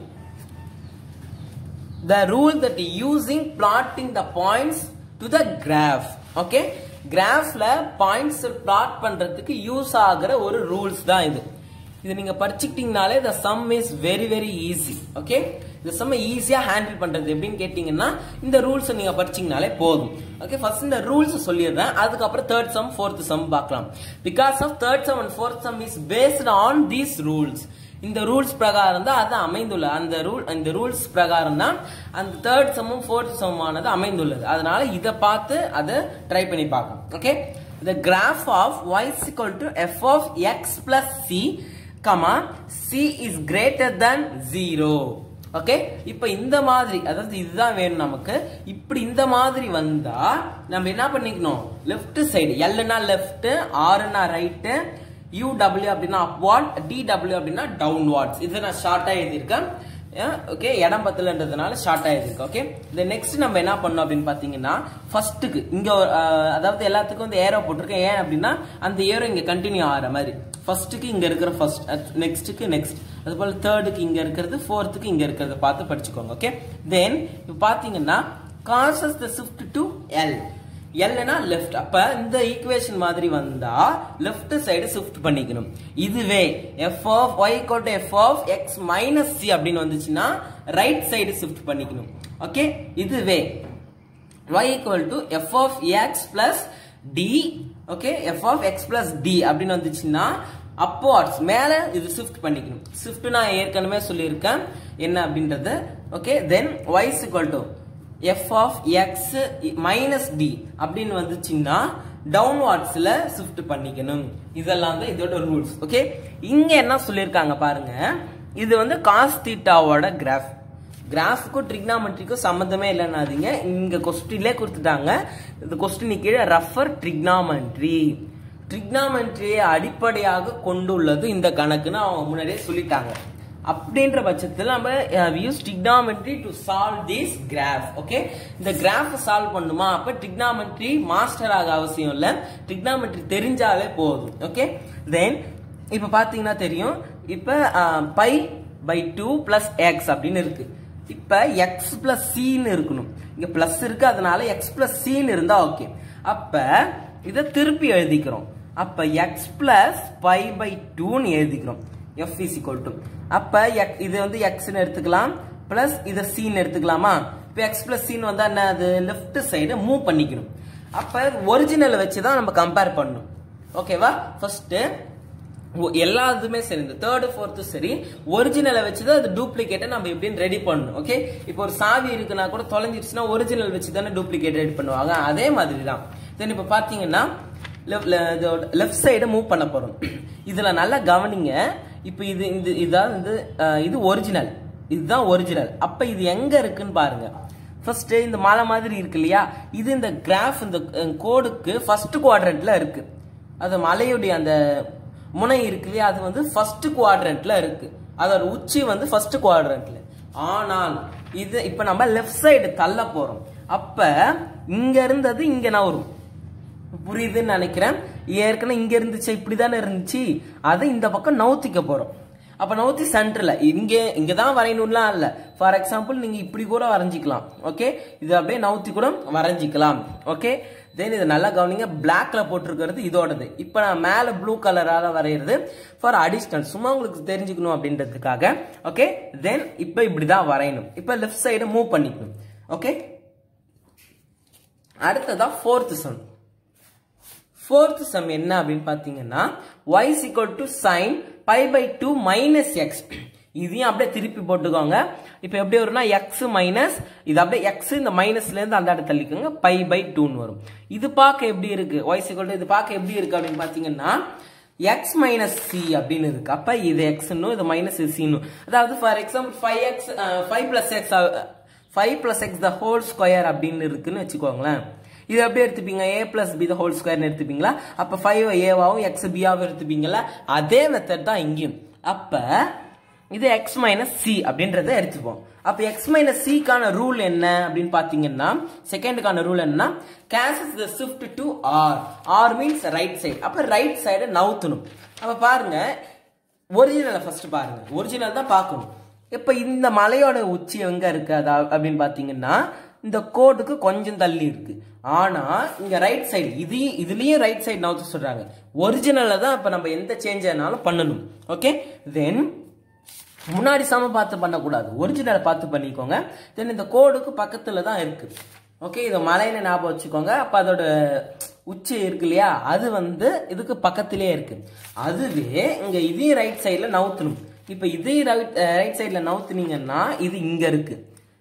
the rule that using plotting the points to the graph okay கிராஃப்ல பாயிண்ட்ஸ் பிளாட் பண்றதுக்கு யூஸ் ஆகுற ஒரு ரூல்ஸ் தான் இது இது நீங்க படிச்சுக்கிட்டீங்கனாலே the sum is very very easy okay இந்த சம் ஈஸியா ஹேண்டில் பண்றது எப்படின்னு கேட்டீங்கன்னா இந்த ரூல்ஸ் நீங்க படிச்சீங்கனாலே போதும் ஓகே ஃபர்ஸ்ட் இந்த ரூல்ஸ் சொல்லிடுறேன் அதுக்கப்புறம் தேர்ட் சம் ஃபோர்த் சம் பார்க்கலாம் because of third sum and fourth sum is based on these rules இந்த ரூல்ஸ் பிரகாரம் தான் அது அமைந்துள்ள அந்த ரூல் இந்த ரூல்ஸ் பிரகாரம் தான் அந்த தேர்ட் சம்மும் ஃபோர்த் சம்மானது அமைந்துள்ளது அதனால இதை பார்த்து அதை ட்ரை பண்ணி பார்க்கணும் okay the graph of y is equal to f of x plus c comma c is greater than 0 okay இப்போ இந்த மாதிரி அதாவது இதுதான் வேணும் நமக்கு இப்படி இந்த மாதிரி வந்தா நம்ம என்ன பண்ணிக்கணும் லெஃப்ட் சைடு எல்னா லெஃப்ட் ஆறுனா ரைட்டு UW அப்படின்னா அப்வார்ட் DW அப்படின்னா டவுன்வார்ட்ஸ் இது நான் ஷார்ட்டா எழுதியிருக்கேன் ஓகே இடம் பத்தலன்றதுனால ஷார்ட் ஆயிருக்கு ஓகே இந்த நெக்ஸ்ட் நம்ம என்ன பண்ணோம் அப்படின்னு பாத்தீங்கன்னா ஃபர்ஸ்ட்டுக்கு இங்க ஒரு, அஹ், அதாவது எல்லாத்துக்கும் வந்து ஏரோ போட்டிருக்கேன் ஏன் அப்படின்னா அந்த ஏரோ இங்க கண்டினியூ ஆகிற மாதிரி ஃபர்ஸ்ட்டுக்கு இங்க இருக்கிற ஃபர்ஸ்ட் நெக்ஸ்ட்டுக்கு நெக்ஸ்ட் அது போல தேர்டுக்கு இங்க இருக்கிறது ஃபோர்த்துக்கு இங்க இருக்கிறத பார்த்து படிச்சுக்கோங்க ஓகே தென் இப்போ பாத்தீங்கன்னா causes the shift to L எல்னா லெஃப்ட் அப்ப இந்த ஈக்குவேஷன் மாதிரி வந்தா லெஃப்ட் சைடு ஷிஃப்ட் பண்ணிக்கணும் இதுவே f of y equal f of x minus c அப்படின்னு வந்துச்சுன்னா ரைட் சைடு ஷிஃப்ட் பண்ணிக்கணும் ஓகே இதுவே y equal to f of x plus d okay f of x plus d அப்படின்னு வந்துச்சுன்னா upwards மேல இது ஷிஃப்ட் பண்ணிக்கணும் ஷிஃப்ட் நான் ஏற்கனவே சொல்லியிருக்கேன் என்ன அப்படின்றது okay then y is equal to f of x minus d அப்படின்னு வந்துச்சுன்னா டவுன்வார்ட்ஸ்ல ஷிஃப்ட் பண்ணிக்கணும் இதெல்லாம் தான் இதோட ரூல்ஸ் ஓகே இங்க என்ன சொல்லியிருக்காங்க பாருங்க இது வந்து காஸ் தீட்டாவோட கிராஃப் கிராஃபுக்கும் ட்ரிக்னாமெட்ரிக்கும் சம்மந்தமே இல்லைன்னாதீங்க இங்க கொஸ்டின்லே கொடுத்துட்டாங்க இந்த கொஸ்டின் கீழே ரஃபர் ட்ரிக்னாமெட்ரி ட்ரிக்னாமெட்ரியை அடிப்படையாக கொண்டுள்ளது இந்த கணக்குன்னு அவங்க முன்னாடியே சொல்லிட்டாங்க அப்படின்ற பட்சத்தில் நம்ம use trigonometry to solve this graph okay இந்த கிராஃப் சால்வ் பண்ணுமா அப்ப trigonometry மாஸ்டர் ஆக அவசியம் இல்ல trigonometry தெரிஞ்சாலே போதும் ஓகே தென் இப்ப பாத்தீங்கன்னா தெரியும் இப்ப pi by two plus x அப்படின்னு இருக்கு இப்ப எக்ஸ் பிளஸ் சின்னு இருக்கணும் இங்க பிளஸ் இருக்கு அதனால எக்ஸ் பிளஸ் சின்னு இருந்தா ஓகே அப்ப இதை திருப்பி எழுதிக்கிறோம் அப்ப எக்ஸ் பிளஸ் பை பை டூன்னு எழுதிக்கிறோம் எஃப் இஸ் equal to அப்ப x- இது வந்து எக்ஸ்னு எடுத்துக்கலாம் பிளஸ் இதை சின்னு எடுத்துக்கலாமா இப்போ எக்ஸ் பிளஸ் சின்னு வந்தா என்ன அது லெஃப்ட் சைடு மூவ் பண்ணிக்கணும் அப்ப ஒரிஜினலை வச்சு தான் நம்ம கம்பேர் பண்ணணும் ஓகேவா ஃபர்ஸ்ட் ஒ- எல்லா இதுமே சரி இந்த தேர்டு ஃபோர்த்து சரி ஒரிஜினலை வச்சுதான் அது டூப்ளிகேட்டை நம்ம எப்படின்னு ரெடி பண்ணணும் ஓகே இப்போ ஒரு சாவி இருக்குன்னா கூட தொலைஞ்சிருச்சுன்னா ஒரிஜினல் வச்சு தானே டூப்ளிகேட் ரெடி பண்ணுவாங்க அதே மாதிரி தான் தென் இப்போ பார்த்தீங்கன்னா லெஃப்ட் சைடு மூவ் பண்ண போறோம் இதுல நல்லா கவனிங்க இப்போ இது இந்த இதான் வந்து அஹ், இது ஒரிஜினல் இதுதான் ஒரிஜினல் அப்ப இது எங்க இருக்குன்னு பாருங்க ஃபர்ஸ்ட் இந்த மலை மாதிரி இருக்கு இல்லையா இது இந்த கிராஃப் இந்த கோடுக்கு ஃபர்ஸ்ட் குவாட்ரண்ட்ல இருக்கு அது மலையுடைய அந்த முனை இருக்கு இல்லையா அது வந்து ஃபர்ஸ்ட் குவாட்ரண்ட்ல இருக்கு அதோட உச்சி வந்து ஃபர்ஸ்ட் குவாட்ரண்ட்ல ஆனால் இது இப்ப நம்ம லெஃப்ட் சைடு தள்ள போறோம் அப்ப இங்க இருந்தது இங்க நவரும் புரியுதுன்னு நினைக்கிறேன் ஏற்கனவே இங்க இருந்துச்சு இப்படிதானே இருந்துச்சு அதை இந்த பக்கம் நவுத்திக்க போறோம் அப்ப நவுத்தி சென்டர்ல இங்க இங்க தான் வரையணும்லாம் இல்ல ஃபார் எக்ஸாம்பிள் நீங்க இப்படி கூட வரைஞ்சிக்கலாம் ஓகே இது அப்படியே நவுத்தி கூட வரைஞ்சிக்கலாம் ஓகே தென் இது நல்லா கவனிங்க பிளாக்ல போட்டிருக்கிறது இதோடது இப்போ நான் மேல ப்ளூ கலரால வரைகிறது ஃபார் அடிஷ்னல் சும்மா உங்களுக்கு தெரிஞ்சுக்கணும் அப்படின்றதுக்காக ஓகே தென் இப்போ இப்படிதான் வரையணும் இப்போ லெஃப்ட் சைடு மூவ் பண்ணிக்கணும் ஓகே அடுத்ததா ஃபோர்த் சம் ஃபோர்த் சம் என்ன அப்படின்னு பார்த்தீங்கன்னா y is equal to sin pi by 2 minus x இதையும் அப்படியே திருப்பி போட்டுக்கோங்க இப்போ எப்படி வரும்னா x மைனஸ் இது அப்படியே x இந்த மைனஸ்ல இருந்து அந்த இடத்துல தள்ளிக்கோங்க பை பை டூன்னு வரும் இது பார்க்க எப்படி இருக்கு y is equal to இது பார்க்க எப்படி இருக்கு அப்படின்னு பார்த்தீங்கன்னா x மைனஸ் சி அப்படின்னு இருக்கு அப்ப இது எக்ஸ்னும் இது மைனஸ் சின்னு அதாவது for example five x five plus x five plus x the whole square அப்படின்னு இருக்குன்னு வச்சுக்கோங்களேன் இது எப்படி எடுத்துப்பீங்க a plus B the whole ஸ்கொயர்னு எடுத்துப்பீங்களா அப்ப ஃபைவ் ஏவாவும் எக்ஸ் பியாவும் எடுத்துப்பீங்களா அதே மெத்தட் தான் இங்கேயும் அப்ப இது எக்ஸ் மைனஸ் சி அப்படின்றத எடுத்துப்போம் அப்ப எக்ஸ் மைனஸ் சிக்கான ரூல் என்ன அப்படின்னு பாத்தீங்கன்னா செகண்டுக்கான ரூல் என்ன causes the shift to R R means right side அப்ப ரைட் சைடு நவுத்தணும் அப்ப பாருங்க ஒரிஜினலை ஃபர்ஸ்ட் பாருங்க ஒரிஜினல் தான் பார்க்கணும் இப்ப இந்த மலையோட உச்சி எங்க இருக்கு அதா அப்படின்னு பாத்தீங்கன்னா இந்த கோடுக்கு கொஞ்சம் தள்ளி இருக்கு ஆனா இங்க ரைட் சைடு இது இதுலயும் ரைட் சைடு நவுத்து சொல்றாங்க ஒரிஜினல்ல தான் இப்ப நம்ம எந்த சேஞ்ச் ஆனாலும் பண்ணணும் ஓகே தென் முன்னாடி சம பார்த்து பண்ணக்கூடாது ஒரிஜினலை பார்த்து பண்ணிக்கோங்க தென் இந்த கோடுக்கு பக்கத்துல தான் இருக்கு ஓகே இது மலைன்னு ஞாபகம் வச்சுக்கோங்க அப்ப அதோட உச்சி இருக்கு இல்லையா அது வந்து இதுக்கு பக்கத்திலே இருக்கு அதுவே இங்க இதையும் ரைட் சைடுல நவுத்தணும் இப்ப இதையும் ரைட் ரைட் சைடுல நவுத்துனீங்கன்னா இது இங்க இருக்கு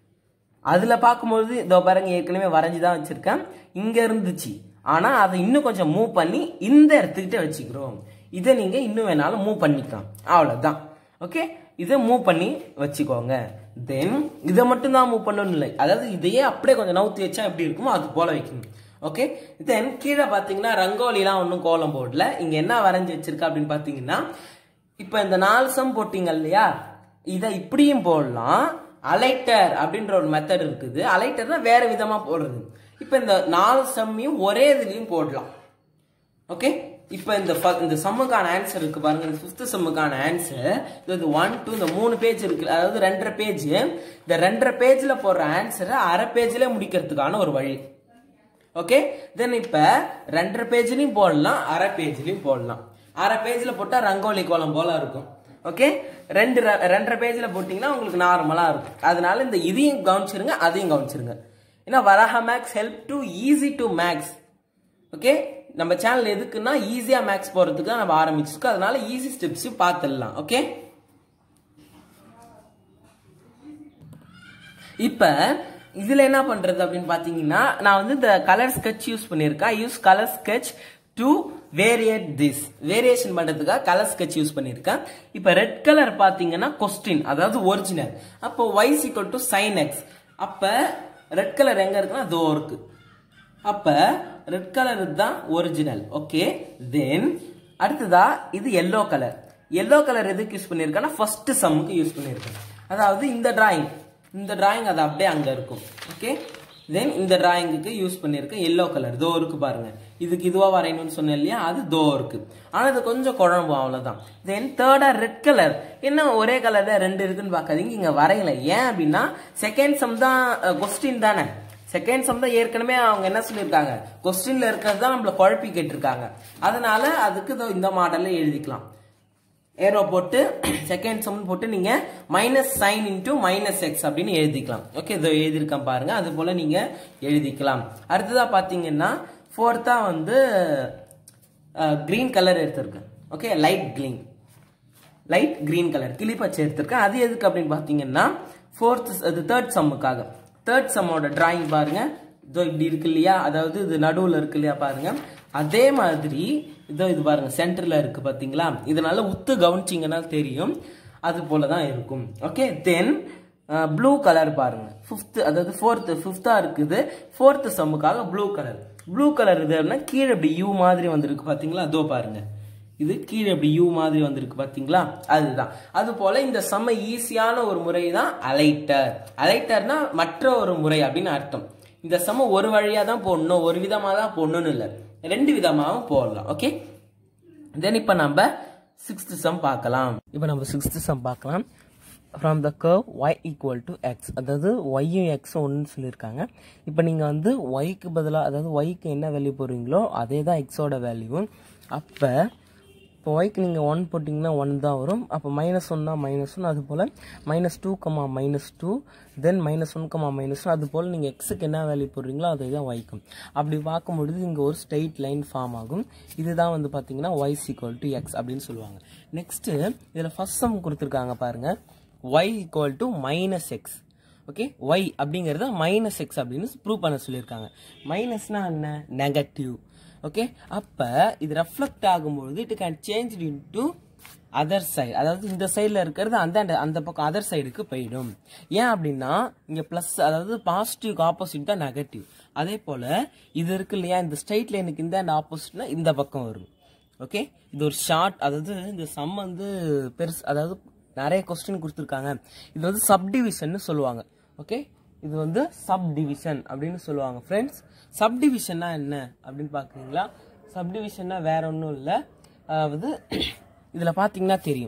அதுல பார்க்கும்போது இதோ பாருங்க ஏற்கனவே வரைஞ்சி தான் வச்சிருக்கேன் இங்க இருந்துச்சு ஆனா அதை இன்னும் கொஞ்சம் மூவ் பண்ணி இந்த இடத்துக்கிட்ட வச்சுக்கிறோம் இதை நீங்க இன்னும் வேணாலும் மூவ் பண்ணிக்கலாம் அவ்வளவுதான் ஓகே இதை மூவ் பண்ணி வச்சுக்கோங்க தென் இதை மட்டும் தான் மூவ் பண்ணணும் இல்லை அதாவது இதையே அப்படியே கொஞ்சம் நவுத்தி வச்சா எப்படி இருக்குமோ அது போல வைக்கணும் ஓகே தென் கீழே பார்த்தீங்கன்னா ரங்கோலிலாம் ஒன்றும் கோலம் போடல இங்க என்ன வரைஞ்சி வச்சிருக்கா அப்படின்னு பார்த்தீங்கன்னா இப்போ இந்த நாலு சம் போட்டீங்க இல்லையா இதை இப்படியும் போடலாம் அலைட்டர் அப்படின்ற ஒரு மெத்தட் இருக்குது அலைட்டர்னா வேற விதமா போடுறது இப்போ இந்த நாலு சம்மையும் ஒரே இதுலயும் போடலாம் ஓகே இப்போ இந்த ஃப- இந்த சம்முக்கான ஆன்சர் இருக்கு பாருங்க இந்த ஃபிஃப்த் சம்முக்கான ஆன்சர் இது ஒன் டூ இந்த மூணு பேஜ் இருக்கு அதாவது ரெண்டரை பேஜ் இந்த ரெண்டரை பேஜ்ல போடுற ஆன்சரை அரை பேஜ்ல முடிக்கிறதுக்கான ஒரு வழி ஓகே தென் இப்ப ரெண்டரை பேஜ்லயும் போடலாம் அரை பேஜ்லயும் போடலாம் அரை பேஜ்ல போட்டா ரங்கோலி கோலம் போல இருக்கும் ஓகே ரெண்டு ர- ரெண்டரை பேஜ்ல போட்டீங்கன்னா உங்களுக்கு நார்மலா இருக்கும் அதனால இந்த இதையும் கவனிச்சிருங்க அதையும் கவனிச்சிருங்க ஏன்னா Varaha maths help to easy to maths okay நம்ம சேனல் எதுக்குன்னா ஈஸியா மேக்ஸ் போறதுக்கு தான் நம்ம ஆரம்பிச்சிருக்கோம் அதனால ஈஸி ஸ்டெப்ஸ் பார்த்துடலாம் ஓகே இப்ப இதுல என்ன பண்றது அப்படின்னு பாத்தீங்கன்னா நான் வந்து இந்த கலர் ஸ்கெட்ச் யூஸ் பண்ணிருக்கேன் use colour sketch to variate this variation பண்றதுக்காக கலர் ஸ்கெட்ச் யூஸ் பண்ணிருக்கேன் இப்ப ரெட் கலர் பாத்தீங்கன்னா கொஸ்டின் அதாவது ஒரிஜினல் அப்போ y equal to sin x அப்ப ரெட் கலர் எங்க இருக்குன்னா தோ இருக்கு அப்ப ரெட் கலர் தான் ஒரிஜினல் ஓகே தென் அடுத்ததா இது எல்லோ கலர் எல்லோ கலர் எதுக்கு யூஸ் பண்ணிருக்கேன்னா ஃபர்ஸ்ட் சம்முக்கு யூஸ் பண்ணிருக்கேன் அதாவது இந்த டிராயிங் இந்த டிராயிங் அது அப்படியே அங்க இருக்கும் ஓகே தென் இந்த டிராயிங்குக்கு யூஸ் பண்ணிருக்கேன் எல்லோ கலர் தோ இருக்கு பாருங்க இதுக்கு இதுவா வரையணும்னு சொன்னேன் இல்லையா அது தோ இருக்கு ஆனா இது கொஞ்சம் குழம்பும் அவ்வளவுதான் தென் தேர்டா ரெட் கலர் என்ன ஒரே கலர்ல ரெண்டு இருக்குன்னு பார்க்காதீங்க இங்க வரையல ஏன் அப்படின்னா செகண்ட் சம் தான் கொஸ்டின் தானே செகண்ட் சம் தான் ஏற்கனவே அவங்க என்ன சொல்லியிருக்காங்க கொஸ்டின்ல இருக்கிறது தான் நம்மள குழப்பி கேட்டிருக்காங்க அதனால அதுக்கு இதோ இந்த மாடல்ல எழுதிக்கலாம் ஏரோ போட்டு செகண்ட் சம் போட்டு நீங்க minus sine into minus x அப்படின்னு எழுதிக்கலாம் ஓகே இதோ எழுதியிருக்கேன் பாருங்க அது போல நீங்க எழுதிக்கலாம் அடுத்ததா பாத்தீங்கன்னா ஃபோர்த்தா வந்து கிரீன் கலர் எடுத்திருக்கேன் okay light green light green colour கிளிப்பச்சை எடுத்திருக்கேன் அது எதுக்கு அப்படின்னு பார்த்தீங்கன்னா ஃபோர்த் அது தேர்ட் சம்முக்காக தேர்ட் சம்மோட டிராயிங் பாருங்க இதோ இப்படி இருக்கு இல்லையா அதாவது இது நடுவில் இருக்கு இல்லையா பாருங்க அதே மாதிரி இதோ இது பாருங்க சென்டர்ல இருக்கு பாத்தீங்களா இதனால உத்து கவனிச்சிங்கன்னா தெரியும் அது போல தான் இருக்கும் ஓகே தென் ப்ளூ கலர் பாருங்க ஃபிஃப்த் அதாவது ஃபோர்த்து ஃபிஃப்த்தா இருக்குது ஃபோர்த்து சம்முக்காக ப்ளூ கலர் ப்ளூ கலர் இதுன்னா கீழே இப்படி யூ மாதிரி வந்திருக்கு பாத்தீங்களா அதோ பாருங்க இது கீழே இப்படி யூ மாதிரி வந்திருக்கு பாத்தீங்களா அதுதான் அது போல இந்த செம்ம ஈஸியான ஒரு முறை தான் அலைட்டர் அலைட்டர்னா மற்ற ஒரு முறை அப்படின்னு அர்த்தம் இந்த செம்ம ஒரு வழியா தான் போடணும் ஒரு விதமா தான் போடணும்னு இல்லை ரெண்டு விதமாகவும் போடலாம் ஓகே தென் இப்போ நம்ம சிக்ஸ்த் சம் பார்க்கலாம் இப்போ நம்ம சிக்ஸ்த் சம் பார்க்கலாம் from the curve y equal to x அதாவது ஒய்யும் எக்ஸும் ஒன்றுன்னு சொல்லியிருக்காங்க இப்போ நீங்கள் வந்து ஒய்க்கு பதிலாக அதாவது ஒய்க்கு என்ன வேல்யூ போடுறீங்களோ அதே தான் எக்ஸோட வேல்யூ அப்போ இப்போ ஒய்க்கு நீங்கள் ஒன் போட்டிங்கன்னா ஒன் தான் வரும் அப்போ மைனஸ் ஒன் தான் மைனஸ் ஒன் அது போல் minus two comma minus two then minus one comma minus one அது போல் நீங்கள் எக்ஸுக்கு என்ன வேல்யூ போடுறீங்களோ அதே தான் ஒய்க்கும் அப்படி பார்க்கும்பொழுது இங்கே ஒரு ஸ்ட்ரெயிட் லைன் ஃபார்ம் ஆகும் இதுதான் வந்து பார்த்தீங்கன்னா ஒய் ஈக்குவல் டு எக்ஸ் அப்படின்னு சொல்லுவாங்க நெக்ஸ்ட்டு இதில் ஃபர்ஸ்ட் சம் கொடுத்துருக்காங்க பாருங்கள் y equal to minus x okay y அப்படிங்கிறத மைனஸ் எக்ஸ் அப்படின்னு ப்ரூவ் பண்ண சொல்லியிருக்காங்க மைனஸ்னா என்ன நெகட்டிவ் ஓகே அப்போ இது ரெஃப்ளெக்ட் ஆகும்பொழுது it can change into other side அதாவது இந்த சைடில் இருக்கிறது அந்த அந்த பக்கம் அதர் சைடுக்கு போயிடும் ஏன் அப்படின்னா இங்கே ப்ளஸ் அதாவது பாசிட்டிவ்க்கு ஆப்போசிட் தான் நெகட்டிவ் அதே போல் இது இருக்கு இல்லையா இந்த ஸ்ட்ரைட் லைனுக்கு இந்த அண்ட் ஆப்போசிட்னா இந்த பக்கம் வரும் ஓகே இது ஒரு ஷார்ட் அதாவது இந்த சம் வந்து பெருசு அதாவது நிறைய கொஸ்டின் கொடுத்துருக்காங்க இது வந்து சப்டிவிஷன் சொல்லுவாங்க ஓகே இது வந்து சப்டிவிஷன் அப்படின்னு சொல்லுவாங்க ஃப்ரெண்ட்ஸ் சப்டிவிஷன்னா என்ன அப்படின்னு பார்க்குறீங்களா சப்டிவிஷன்னா வேற ஒன்றும் இல்லை அதாவது இதில் பார்த்தீங்கன்னா தெரியும்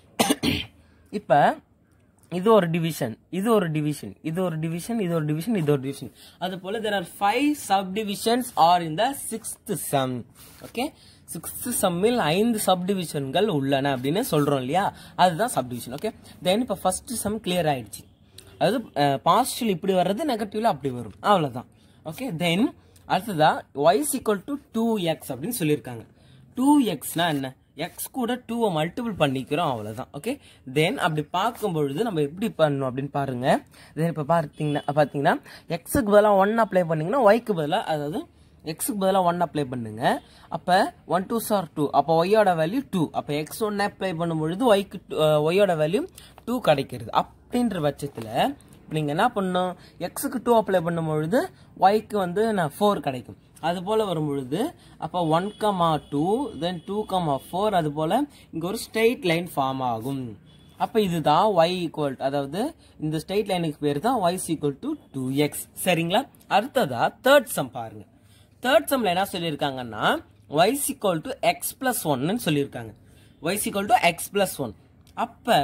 இப்போ இது ஒரு டிவிஷன் இது ஒரு டிவிஷன் இது ஒரு டிவிஷன் இது ஒரு டிவிஷன் இது ஒரு டிவிஷன் அது போல there are five sub divisions are இந்த சிக்ஸ்த் சம் ஓகே சிக்ஸ்த் சம்மில் ஐந்து சப் டிவிஷன்கள் உள்ளன அப்படின்னு சொல்றோம் இல்லையா அதுதான் சப் டிவிஷன் ஓகே தென் இப்போ ஃபர்ஸ்ட் சம் கிளியர் ஆயிடுச்சு அதாவது பாசிட்டிவ் இப்படி வர்றது நெகட்டிவ்ல அப்படி வரும் அவ்வளவுதான் ஓகே தென் அடுத்ததா y is equal to two x அப்படின்னு சொல்லியிருக்காங்க டூ எக்ஸ்னா என்ன எக்ஸ் கூட டூவை மல்டிபிள் பண்ணிக்கிறோம் அவ்வளோதான் ஓகே தென் அப்படி பார்க்கும் பொழுது நம்ம எப்படி பண்ணணும் அப்படின்னு பாருங்க தென் இப்போ பார்த்தீங்கன்னா பார்த்தீங்கன்னா எக்ஸுக்கு பதிலாக ஒன் அப்ளை பண்ணீங்கன்னா ஒய்க்கு பதிலாக அதாவது எக்ஸுக்கு பதிலாக ஒன் அப்ளை பண்ணுங்க அப்போ ஒன் டூ சார் டூ அப்போ ஒய்யோட வேல்யூ டூ அப்போ எக்ஸ் ஒன் அப்ளை பண்ணும் பொழுது ஒய்க்கு ஒய்யோட வேல்யூ டூ கிடைக்கிறது அப்படின்ற பட்சத்தில் நீங்கள் என்ன பண்ணணும் எக்ஸுக்கு டூ அப்ளை பண்ணும் பொழுது ஒய்க்கு வந்து நான் ஃபோர் கிடைக்கும் அது போல் வரும் பொழுது அப்போ one comma two then two comma four அது போல் இங்கே ஒரு ஸ்ட்ரெயிட் லைன் ஃபார்ம் ஆகும் அப்போ இதுதான் ஒய் ஈக்குவல் அதாவது இந்த ஸ்ட்ரெயிட் லைனுக்கு பேர் தான் y equal to two x சரிங்களா அடுத்ததா தேர்ட் சம் பாருங்க தேர்ட் சம்ல என்ன சொல்லியிருக்காங்கன்னா y equal to x plus ஒன்னு சொல்லியிருக்காங்க y equal to x plus one அப்போ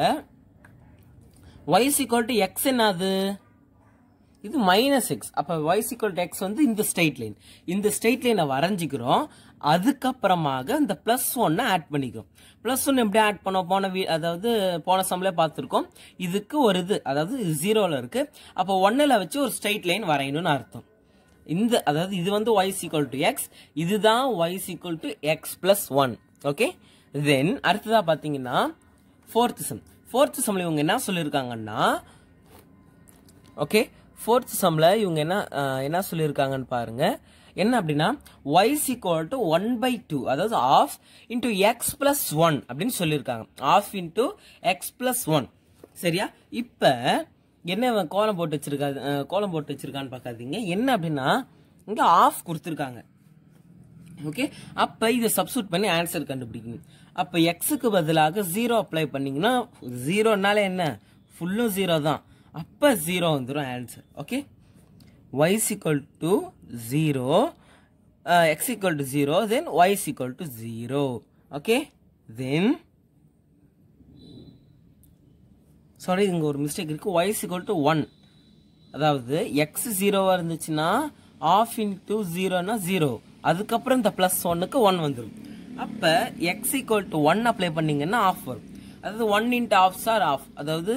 ஒய் ஈக்குவல் டு எக்ஸ் என்னது இது மைனஸ் எக்ஸ் அப்போ ஒய் ஈக்குவல் டு எக்ஸ் வந்து இந்த ஸ்ட்ரெயிட் லைன் இந்த ஸ்ட்ரெயிட் லைனை வரைஞ்சிக்கிறோம் அதுக்கப்புறமாக இந்த ப்ளஸ் ஒன்னை ஆட் பண்ணிக்கிறோம் ப்ளஸ் ஒன் எப்படி ஆட் பண்ணோம் போன வீ அதாவது போன சம்ல பார்த்துருக்கோம் இதுக்கு ஒரு இது அதாவது இது ஜீரோவில் இருக்கு அப்போ ஒன்னில் வச்சு ஒரு ஸ்ட்ரெயிட் லைன் வரையணும்னு அர்த்தம் இந்த அதாவது இது வந்து ஒய் ஈக்குவல் டு எக்ஸ் இதுதான் y equal to x plus one okay then அடுத்ததாக பார்த்தீங்கன்னா ஃபோர்த் சம் ஃபோர்த் சம்ல இவங்க என்ன சொல்லியிருக்காங்கன்னா ஓகே ஃபோர்த் சம்ல இவங்க என்ன என்ன சொல்லியிருக்காங்கன்னு பாருங்க என்ன அப்படின்னா y equal to one by two அதாவது half into x plus one அப்படின்னு சொல்லியிருக்காங்க half into x plus one சரியா இப்போ என்ன இவன் கோலம் போட்டு வச்சிருக்கா கோலம் போட்டு வச்சிருக்கான்னு பார்க்காதீங்க என்ன அப்படின்னா இங்கே ஆஃப் கொடுத்துருக்காங்க ஓகே அப்போ இதை சப்ஸ்டியூட் பண்ணி ஆன்சர் கண்டுபிடிக்கணும் அப்போ எக்ஸுக்கு பதிலாக ஜீரோ அப்ளை பண்ணீங்கன்னா ஜீரோனால என்ன ஃபுல்லும் ஜீரோ தான் அப்போ ஜீரோ வந்துடும் answer okay y equal to zero x equal to zero then y equal to zero okay then sorry இங்கே ஒரு மிஸ்டேக் இருக்கு ஒய் ஈக்குவல் டு ஒன் அதாவது எக்ஸ் ஜீரோவாக இருந்துச்சுன்னா ஆஃப் இன்டூ ஜீரோனா ஜீரோ அதுக்கப்புறம் இந்த ப்ளஸ் ஒன்னுக்கு ஒன் வந்துடும் அப்போ x equal to one apply பண்ணீங்கன்னா ஆஃப் வரும் அதாவது one into half sir half அதாவது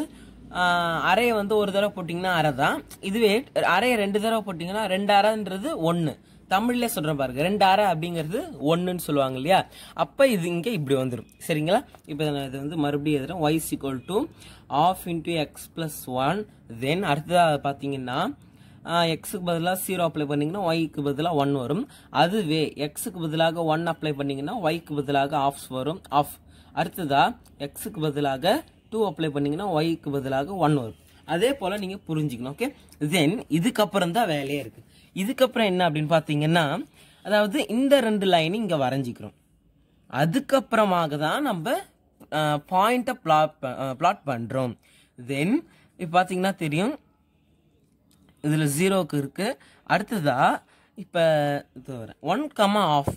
அரையை வந்து ஒரு தடவை போட்டிங்கன்னா அரை தான் இதுவே அரையை ரெண்டு தடவை போட்டிங்கன்னா ரெண்டு அரைன்றது ஒன்று தமிழ்ல சொல்றேன் பாருங்க ரெண்டு அரை அப்படிங்கிறது ஒன்றுன்னு சொல்லுவாங்க இல்லையா அப்ப இது இங்க இப்படி வந்துடும் சரிங்களா இப்போ நான் இது வந்து மறுபடியும் எழுதுறேன் y is equal to half into x plus one then அடுத்ததாக பார்த்தீங்கன்னா எக்ஸுக்கு பதிலாக ஜீரோ அப்ளை பண்ணீங்கன்னா ஒய்க்கு பதிலாக ஒன் வரும் அதுவே எக்ஸுக்கு பதிலாக ஒன் அப்ளை பண்ணீங்கன்னா ஒய்க்கு பதிலாக ஆஃப்ஸ் வரும் ஆஃப் அடுத்ததா எக்ஸுக்கு பதிலாக டூ அப்ளை பண்ணீங்கன்னா ஒய்க்கு பதிலாக ஒன் வரும் அதே போல் நீங்கள் புரிஞ்சுக்கணும் ஓகே தென் இதுக்கப்புறம் தான் வேலையே இருக்குது இதுக்கப்புறம் என்ன அப்படின்னு பார்த்தீங்கன்னா அதாவது இந்த ரெண்டு லைன் இங்கே வரைஞ்சிக்கிறோம் அதுக்கப்புறமாக தான் நம்ம பாயிண்ட்டை பிளாட் பிளாட் பண்ணுறோம் தென் இப்போ பார்த்தீங்கன்னா தெரியும் இதில் ஜீரோக்கு இருக்கு அடுத்ததா இப்போ இது வரேன் one comma half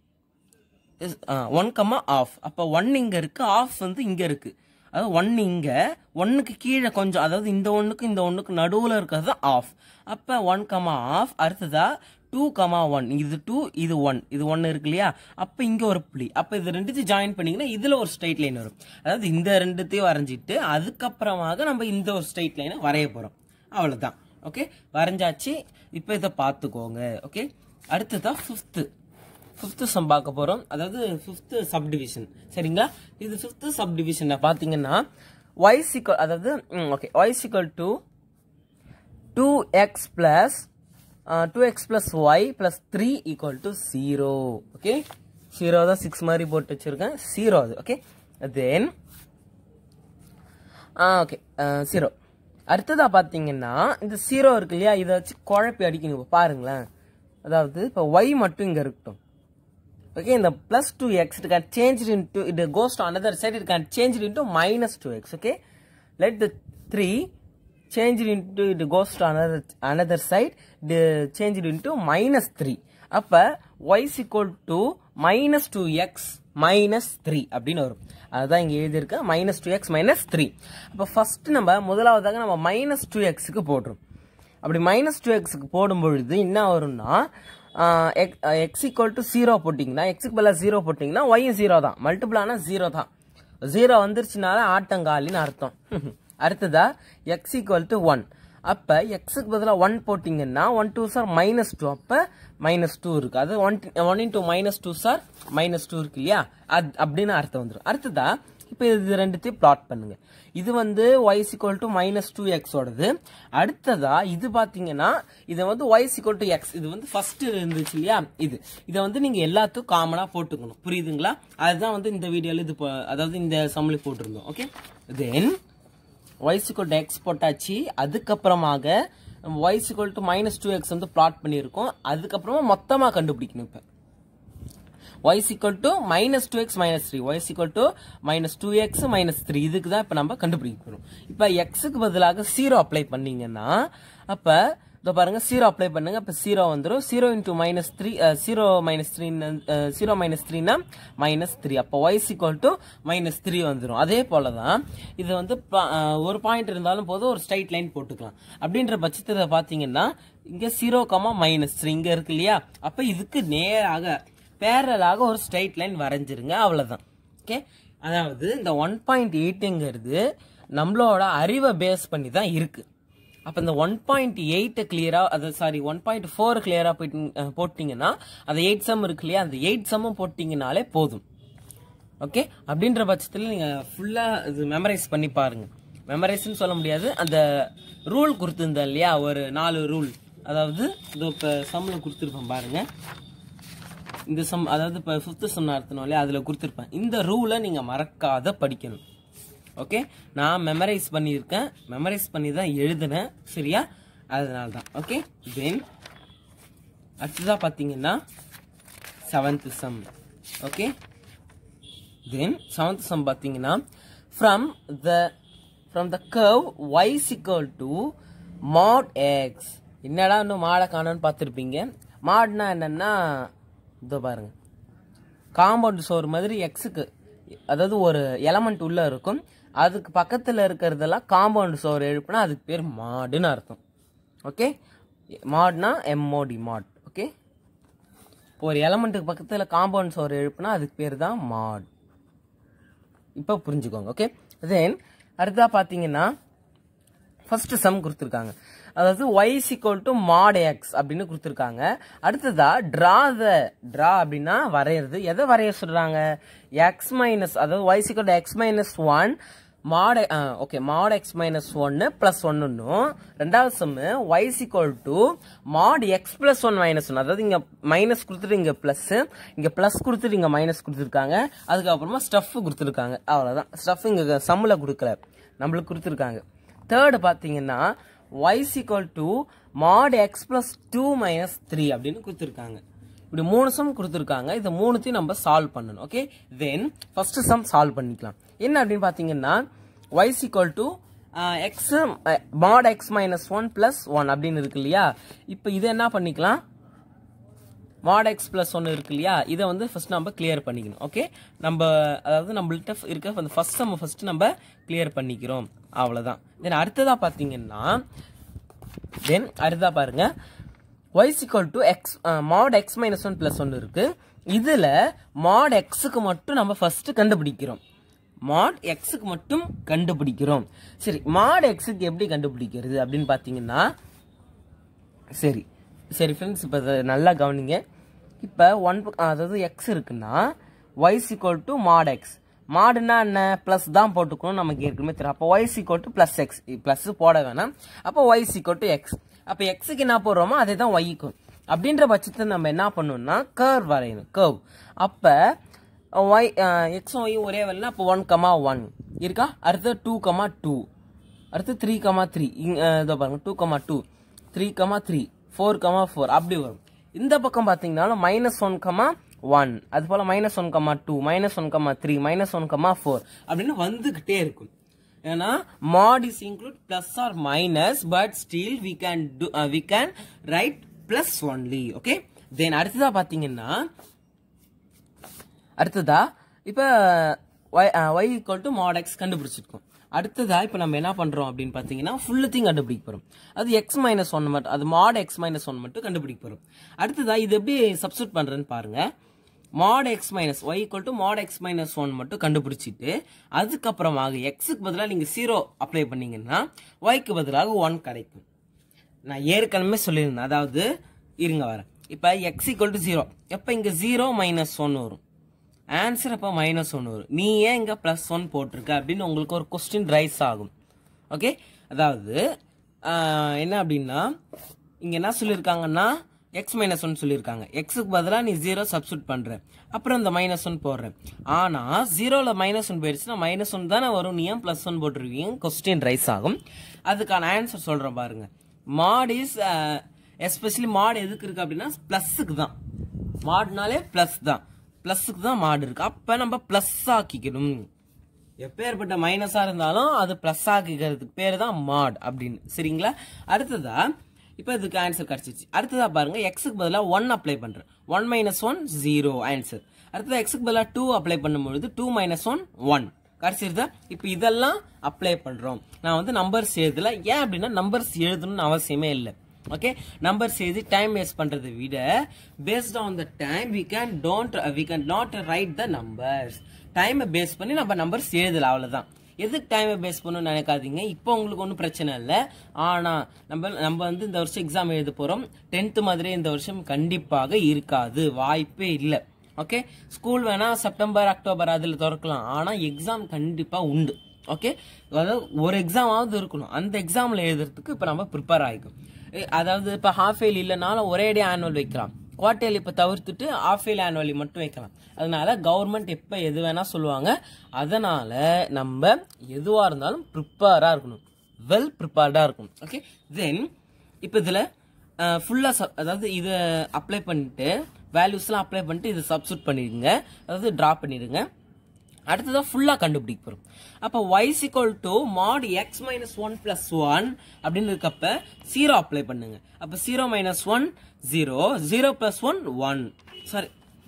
one comma half அப்போ ஒன் இங்கே இருக்கு ஆஃப் வந்து இங்கே இருக்கு அதாவது ஒன் இங்கே ஒன்றுக்கு கீழே கொஞ்சம் அதாவது இந்த ஒன்றுக்கு இந்த ஒன்றுக்கு நடுவில் இருக்கிறது தான் ஆஃப் அப்போ ஒன் கமா ஆஃப் அடுத்ததா டூ கமா ஒன் இது டூ இது ஒன் இது ஒன்று இருக்கு இல்லையா அப்போ இங்கே ஒரு புள்ளி அப்போ இது ரெண்டுத்தையும் ஜாயின் பண்ணிங்கன்னா இதில் ஒரு ஸ்ட்ரைட் லைன் வரும் அதாவது இந்த ரெண்டுத்தையும் வரைஞ்சிட்டு அதுக்கப்புறமாக நம்ம இந்த ஒரு ஸ்ட்ரைட் லைனை வரைய போகிறோம் அவ்வளோதான் ஓகே வரைஞ்சாச்சு இப்போ இதை பார்த்துக்கோங்க ஓகே அடுத்ததான் ஃபிஃப்த்து ஃபிஃப்த்து சம் பார்க்க போகிறோம் அதாவது ஃபிஃப்த்து சப்டிவிஷன் சரிங்களா இது ஃபிஃப்த்து சப்டிவிஷனை பார்த்தீங்கன்னா ஒய் சிக்கல் அதாவது ஓகே ஒய் சிக்கல் to two x plus two x plus y plus three equal to zero okay zero தான் சிக்ஸ் மாதிரி போட்டு வச்சுருக்கேன் ஜீரோ அது ஓகே தென் ஆ ஓகே ஜீரோ அடுத்ததா பார்த்தீங்கன்னா இந்த ஜீரோ இருக்கு இல்லையா இதை வச்சு குழப்பி அடிக்கணும் இப்போ பாருங்களேன் அதாவது இப்போ ஒய் மட்டும் இங்கே இருக்கட்டும் okay இந்த plus 2x it can change it into it goes to another side it can change it into minus 2x okay let the 3 change it into it goes to another another side the change it into minus 3 அப்ப y is equal to minus 2x minus 3 அப்படின்னு வரும் அதுதான் இங்க எழுதியிருக்க minus 2x minus 3 அப்ப first நம்ம முதலாவதாக நம்ம minus 2xக்கு போடுறோம் அப்படி மைனஸ் டூ எக்ஸுக்கு போடும் பொழுது என்ன வரும்னா எக்ஸ் ஈக்குவல் டு ஜீரோ போட்டிங்கன்னா எக்ஸுக்கு பதிலாக ஜீரோ போட்டிங்கன்னா ஒய்யும் ஜீரோ தான் மல்டிபிள் ஆனால் ஜீரோ தான் ஜீரோ வந்துருச்சுனால ஆட்டங்காலின்னு அர்த்தம் அடுத்ததா எக்ஸ் ஈக்குவல் டு ஒன் அப்போ எக்ஸுக்கு பதிலாக ஒன் போட்டிங்கன்னா one two sir minus two அப்போ மைனஸ் டூ இருக்கு அது one one into minus two sir minus two இருக்கு இல்லையா அது அப்படின்னு அர்த்தம் வந்துடும் அடுத்ததா இப்போ இது ரெண்டுத்தையும் பிளாட் பண்ணுங்க இது வந்து y equal to minus two எக்ஸோடது அடுத்ததா இது பார்த்தீங்கன்னா இதை வந்து ஒய் சிக்வல் டு எக்ஸ் இது வந்து ஃபர்ஸ்ட் இருந்துச்சு இல்லையா இது இதை வந்து நீங்க எல்லாத்துக்கும் காமனா போட்டுக்கணும் புரியுதுங்களா அதுதான் வந்து இந்த வீடியோல இது போ- அதாவது இந்த சம்லி போட்டிருந்தோம் okay then y equal to x போட்டாச்சு அதுக்கப்புறமாக y equal to minus two x வந்து பிளாட் பண்ணியிருக்கோம் அதுக்கப்புறமா மொத்தமாக கண்டுபிடிக்கணும் இப்போ y is equal to minus 2x minus 3 y is equal to minus 2x minus 3 இதுக்கு தான் இப்போ நம்ம கண்டுபிடிக்க போறோம் இப்போ x க்கு பதிலாக 0 அப்ளை பண்ணீங்கன்னா அப்ப இதோ பாருங்க 0 அப்ளை பண்ணுங்க அப்ப 0 வந்துரும் 0 into minus 3 0 minus 3 0 minus 3 னா minus 3 அப்ப y is equal to minus 3 வந்துரும் அதே போல தான் இது வந்து ப- அஹ், ஒரு பாயிண்ட் இருந்தாலும் போதும் ஒரு ஸ்ட்ரைட் லைன் போட்டுக்கலாம் அப்படின்ற பட்சத்தில் பாத்தீங்கன்னா இங்க 0 கமா மைனஸ் த்ரீ இங்க இருக்கு இல்லையா அப்ப இதுக்கு நேராக பேரலாக ஒரு ஸ்ட்ரைட் லைன் வரைஞ்சிருங்க அவ்வளவுதான் ஓகே அதாவது இந்த ஒன் பாயிண்ட் எயிட்டுங்கிறது நம்மளோட அறிவை பேஸ் பண்ணி தான் இருக்கு அப்போ இந்த ஒன் பாயிண்ட் எயிட்டை கிளியரா அது சாரி ஒன் பாயிண்ட் ஃபோர் கிளியரா போயிட்டு அஹ், போட்டிங்கன்னா அந்த எயிட் சம் இருக்கு இல்லையா அந்த எயிட் சம்மும் போட்டிங்கனாலே போதும் ஓகே அப்படின்ற பட்சத்தில் நீங்கள் ஃபுல்லாக இது மெமரைஸ் பண்ணி பாருங்க மெமரைஸ்னு சொல்ல முடியாது அந்த ரூல் கொடுத்துருந்தேன் இல்லையா ஒரு நாலு ரூல் அதாவது இது இப்போ சம்மில் கொடுத்துருப்பேன் பாருங்க இந்த சம் அதாவது இப்போ ஃபிஃப்த்து சம் நடத்தணும் இல்லையா அதில் கொடுத்துருப்பேன் இந்த ரூலை நீங்கள் மறக்காத படிக்கணும் ஓகே நான் மெமரைஸ் பண்ணியிருக்கேன் மெமரைஸ் பண்ணி தான் எழுதினேன் சரியா அதனால தான் ஓகே தென் அடுத்ததாக பார்த்தீங்கன்னா seventh sum okay then seventh sum பார்த்தீங்கன்னா from the from the curve y சிக்கல் டு மாட் எக்ஸ் என்னடா இன்னும் மாடை காணோன்னு பார்த்துருப்பீங்க மாட்னா என்னன்னா இதோ பாருங்க காம்பவுண்ட் சோறு மாதிரி எக்ஸுக்கு அதாவது ஒரு எலமெண்ட் உள்ள இருக்கும் அதுக்கு பக்கத்தில் இருக்கிறதெல்லாம் காம்பவுண்ட் சோறு எழுப்புனா அதுக்கு பேர் மாடுன்னு அர்த்தம் ஓகே மாட்னா எம்ஓடி மாட் ஓகே இப்போ ஒரு எலமெண்ட்டுக்கு பக்கத்தில் காம்பவுண்ட் சோறு எழுப்புனா அதுக்கு பேர் தான் மாட் இப்போ புரிஞ்சுக்கோங்க ஓகே தென் அடுத்தா பார்த்தீங்கன்னா ஃபர்ஸ்ட் சம் கொடுத்துருக்காங்க அதாவது y equal to mod x அப்படின்னு கொடுத்துருக்காங்க அடுத்ததா ட்ரா த ட்ரா அப்படின்னா வரைகிறது எதை வரைய சொல்றாங்க எக்ஸ் மைனஸ் அதாவது y equal to x minus one mod okay mod x minus ஒன்னு பிளஸ் ஒன்னும் ரெண்டாவது sum y equal to mod x plus one minus one அதாவது இங்க மைனஸ் கொடுத்துட்டு இங்க பிளஸ் இங்க பிளஸ் கொடுத்துட்டு இங்க மைனஸ் கொடுத்துருக்காங்க அதுக்கப்புறமா ஸ்டஃப் கொடுத்துருக்காங்க அவ்வளவுதான் ஸ்டஃப் இங்க சம்மில் கொடுக்கல நம்மளுக்கு கொடுத்துருக்காங்க தேர்டு பார்த்தீங்கன்னா y equal to mod x plus two minus three அப்படின்னு கொடுத்துருக்காங்க இப்படி மூணு சம் கொடுத்துருக்காங்க இந்த மூணுத்தையும் நம்ம சால்வ் பண்ணணும் okay then first sum solve பண்ணிக்கலாம் என்ன அப்படின்னு பார்த்தீங்கன்னா y equal to x mod x minus one plus one அப்படின்னு இருக்கு இல்லையா இப்போ இதை என்ன பண்ணிக்கலாம் மாட் எக்ஸ் பிளஸ் ஒன்று இருக்கு இல்லையா இதை வந்து ஃபர்ஸ்ட் நம்ம கிளியர் பண்ணிக்கணும் ஓகே நம்ம அதாவது நம்மள்ட்ட இருக்க அந்த ஃபர்ஸ்ட் நம்ம ஃபர்ஸ்ட் நம்ம கிளியர் பண்ணிக்கிறோம் அவ்வளோதான் தென் அடுத்ததாக பார்த்தீங்கன்னா தென் அடுத்ததாக பாருங்க y equal to x mod x minus one plus ஒன்று இருக்கு இதுல மாட் எக்ஸுக்கு மட்டும் நம்ம ஃபர்ஸ்ட் கண்டுபிடிக்கிறோம் மாட் எக்ஸுக்கு மட்டும் கண்டுபிடிக்கிறோம் சரி மாட் எக்ஸுக்கு எப்படி கண்டுபிடிக்கிறது அப்படின்னு பார்த்தீங்கன்னா சரி சரி ஃப்ரெண்ட்ஸ் இப்போ இதை நல்லா கவனிங்க இப்போ ஒன் அதாவது எக்ஸ் இருக்குன்னா y equal to mod x மாடுனா என்ன ப்ளஸ் தான் போட்டுக்கணும் நமக்கு ஏற்கனவே தெரியும் அப்போ y equal to plus x plus போட வேணாம் அப்போ ஒய் சிக்வல் டு எக்ஸ் அப்போ எக்ஸுக்கு என்ன போடுறோமோ அதே தான் ஒய்க்கும் அப்படின்ற பட்சத்தை நம்ம என்ன பண்ணணும்னா கர்வ் வரையணும் கர்வ் அப்போ ஒய் எக்ஸும் ஒய் ஒரே வரல அப்போ ஒன் கமா ஒன் இருக்கா அடுத்து டூ கமா டூ அடுத்து த்ரீ கமா த்ரீ இதோ பாருங்க two comma two three comma three four comma four அப்படி வரும் இந்த பக்கம் பார்த்தீங்கன்னா மைனஸ் ஒன் கமா ஒன் அது போல minus one comma two minus one comma three minus one comma four அப்படின்னு வந்துகிட்டே இருக்கும் ஏன்னா mod is include plus or minus but still we can do we can write plus only okay then அடுத்ததா பாத்தீங்கன்னா அடுத்ததா இப்போ y equal to mod x கண்டுபிடிச்சிருக்கோம் அடுத்ததா இப்போ நம்ம என்ன பண்றோம் அப்படின்னு பார்த்தீங்கன்னா ஃபுல்லத்தையும் கண்டுபிடிக்க போறோம் அது எக்ஸ் மைனஸ் ஒன் மட்டும் அது மாட் எக்ஸ் மைனஸ் ஒன் மட்டும் கண்டுபிடிக்க போறோம் அடுத்ததா இது எப்படி சப்ஸ்டியூட் பண்றேன்னு பாருங்க mod x minus y equal to mod x minus one மட்டும் கண்டுபிடிச்சிட்டு அதுக்கப்புறமாக எக்ஸுக்கு பதிலாக நீங்க ஜீரோ அப்ளை பண்ணீங்கன்னா ஒய்க்கு பதிலாக ஒன் கிடைக்கும் நான் ஏற்கனவே சொல்லியிருந்தேன் அதாவது இருங்க வரேன் இப்போ எக்ஸ் ஈக்குவல் டு ஜீரோ எப்போ இங்கே ஜீரோ மைனஸ் ஒன் வரும் ஆன்சர் அப்போ மைனஸ் ஒன் வரும் நீ ஏன் இங்கே ப்ளஸ் ஒன் போட்டிருக்க அப்படின்னு உங்களுக்கு ஒரு கொஸ்டின் ரைஸ் ஆகும் ஓகே அதாவது ஆஹ், என்ன அப்படின்னா இங்கே என்ன சொல்லியிருக்காங்கன்னா எக்ஸ் மைனஸ் ஒன் சொல்லியிருக்காங்க எக்ஸுக்கு பதிலாக நீ ஜீரோ சப்ஸ்டியூட் பண்ற அப்புறம் இந்த மைனஸ் ஒன் போடுறேன் ஆனால் ஜீரோவில் மைனஸ் ஒன் போயிடுச்சுன்னா மைனஸ் ஒன் தானே வரும் நீ ஏன் ப்ளஸ் ஒன் போட்டிருக்கீங்க கொஸ்டின் ரைஸ் ஆகும் அதுக்கான ஆன்சர் சொல்கிறேன் பாருங்க மாட் இஸ் எஸ்பெஷலி மாட் எதுக்கு இருக்கு அப்படின்னா ப்ளஸ்ஸுக்கு தான் மாடுனாலே ப்ளஸ் தான் ப்ளஸ்ஸுக்கு தான் மாடு இருக்கு அப்போ நம்ம ப்ளஸ் ஆக்கிக்கணும் எப்பேற்பட்ட மைனஸா இருந்தாலும் அது பிளஸ் ஆக்கிக்கிறதுக்கு பேர் தான் மாட் அப்படின்னு சரிங்களா அடுத்ததா இப்போ இதுக்கு ஆன்சர் கிடைச்சிச்சு அடுத்ததா பாருங்க எக்ஸுக்கு பதிலாக ஒன் அப்ளை பண்றேன் one minus one zero answer அடுத்தது எக்ஸுக்கு பதிலாக டூ அப்ளை பண்ணும்பொழுது டூ மைனஸ் ஒன் ஒன் கிடைச்சிருதா இப்போ இதெல்லாம் அப்ளை பண்றோம் நான் வந்து நம்பர்ஸ் எழுதல ஏன் அப்படின்னா நம்பர்ஸ் எழுதணும்னு அவசியமே இல்லை ஓகே நம்பர்ஸ் எழுதி டைம் வேஸ்ட் பண்றதை விட based on the time we can don't we can not write the numbers டைமை பேஸ் பண்ணி நம்ம நம்பர்ஸ் எழுதலாம் அவ்வளவுதான் எதுக்கு டைமை பேஸ் பண்ணணும்னு நினைக்காதீங்க இப்போ உங்களுக்கு ஒன்றும் பிரச்சனை இல்லை ஆனா நம்ம நம்ம வந்து இந்த வருஷம் எக்ஸாம் எழுத போறோம் டென்த் மாதிரி இந்த வருஷம் கண்டிப்பாக இருக்காது வாய்ப்பே இல்லை ஓகே ஸ்கூல் வேணா செப்டம்பர் அக்டோபர் அதுல திறக்கலாம் ஆனா எக்ஸாம் கண்டிப்பா உண்டு ஓகே அதாவது ஒரு எக்ஸாமாவது இருக்கணும் அந்த எக்ஸாம்ல எழுதுறதுக்கு இப்ப நம்ம ப்ரிப்பேர் ஆகிக்கும் எ- அதாவது இப்ப ஹாஃப் இயர்லி இல்லைனாலும் ஒரே டே ஆனுவல் வைக்கலாம் குவார்டர்லி இப்ப தவிர்த்துட்டு ஹாஃப் இயர்லி ஆனுவலி மட்டும் வைக்கலாம் அதனால கவர்மெண்ட் எப்ப எது வேணா சொல்லுவாங்க அதனால நம்ம எதுவா இருந்தாலும் ப்ரிப்பேரா இருக்கணும் வெல் ப்ரிப்பேர்டா இருக்கணும் ஓகே தென் இப்போ இதுல ஃபுல்லா அதாவது இதை அப்ளை பண்ணிட்டு வேல்யூஸ்லாம் அப்ளை பண்ணிட்டு இதை சப்ஸ்டியூட் பண்ணிடுங்க அதாவது ட்ரா பண்ணிடுங்க அடுத்ததான் ஃபுல்லா கண்டுபிடிக்க போறோம் அப்போ y equal to mod x minus one plus one அப்படின்னு இருக்கப்ப ஜீரோ அப்ளை பண்ணுங்க அப்போ zero minus one zero zero plus one one sorry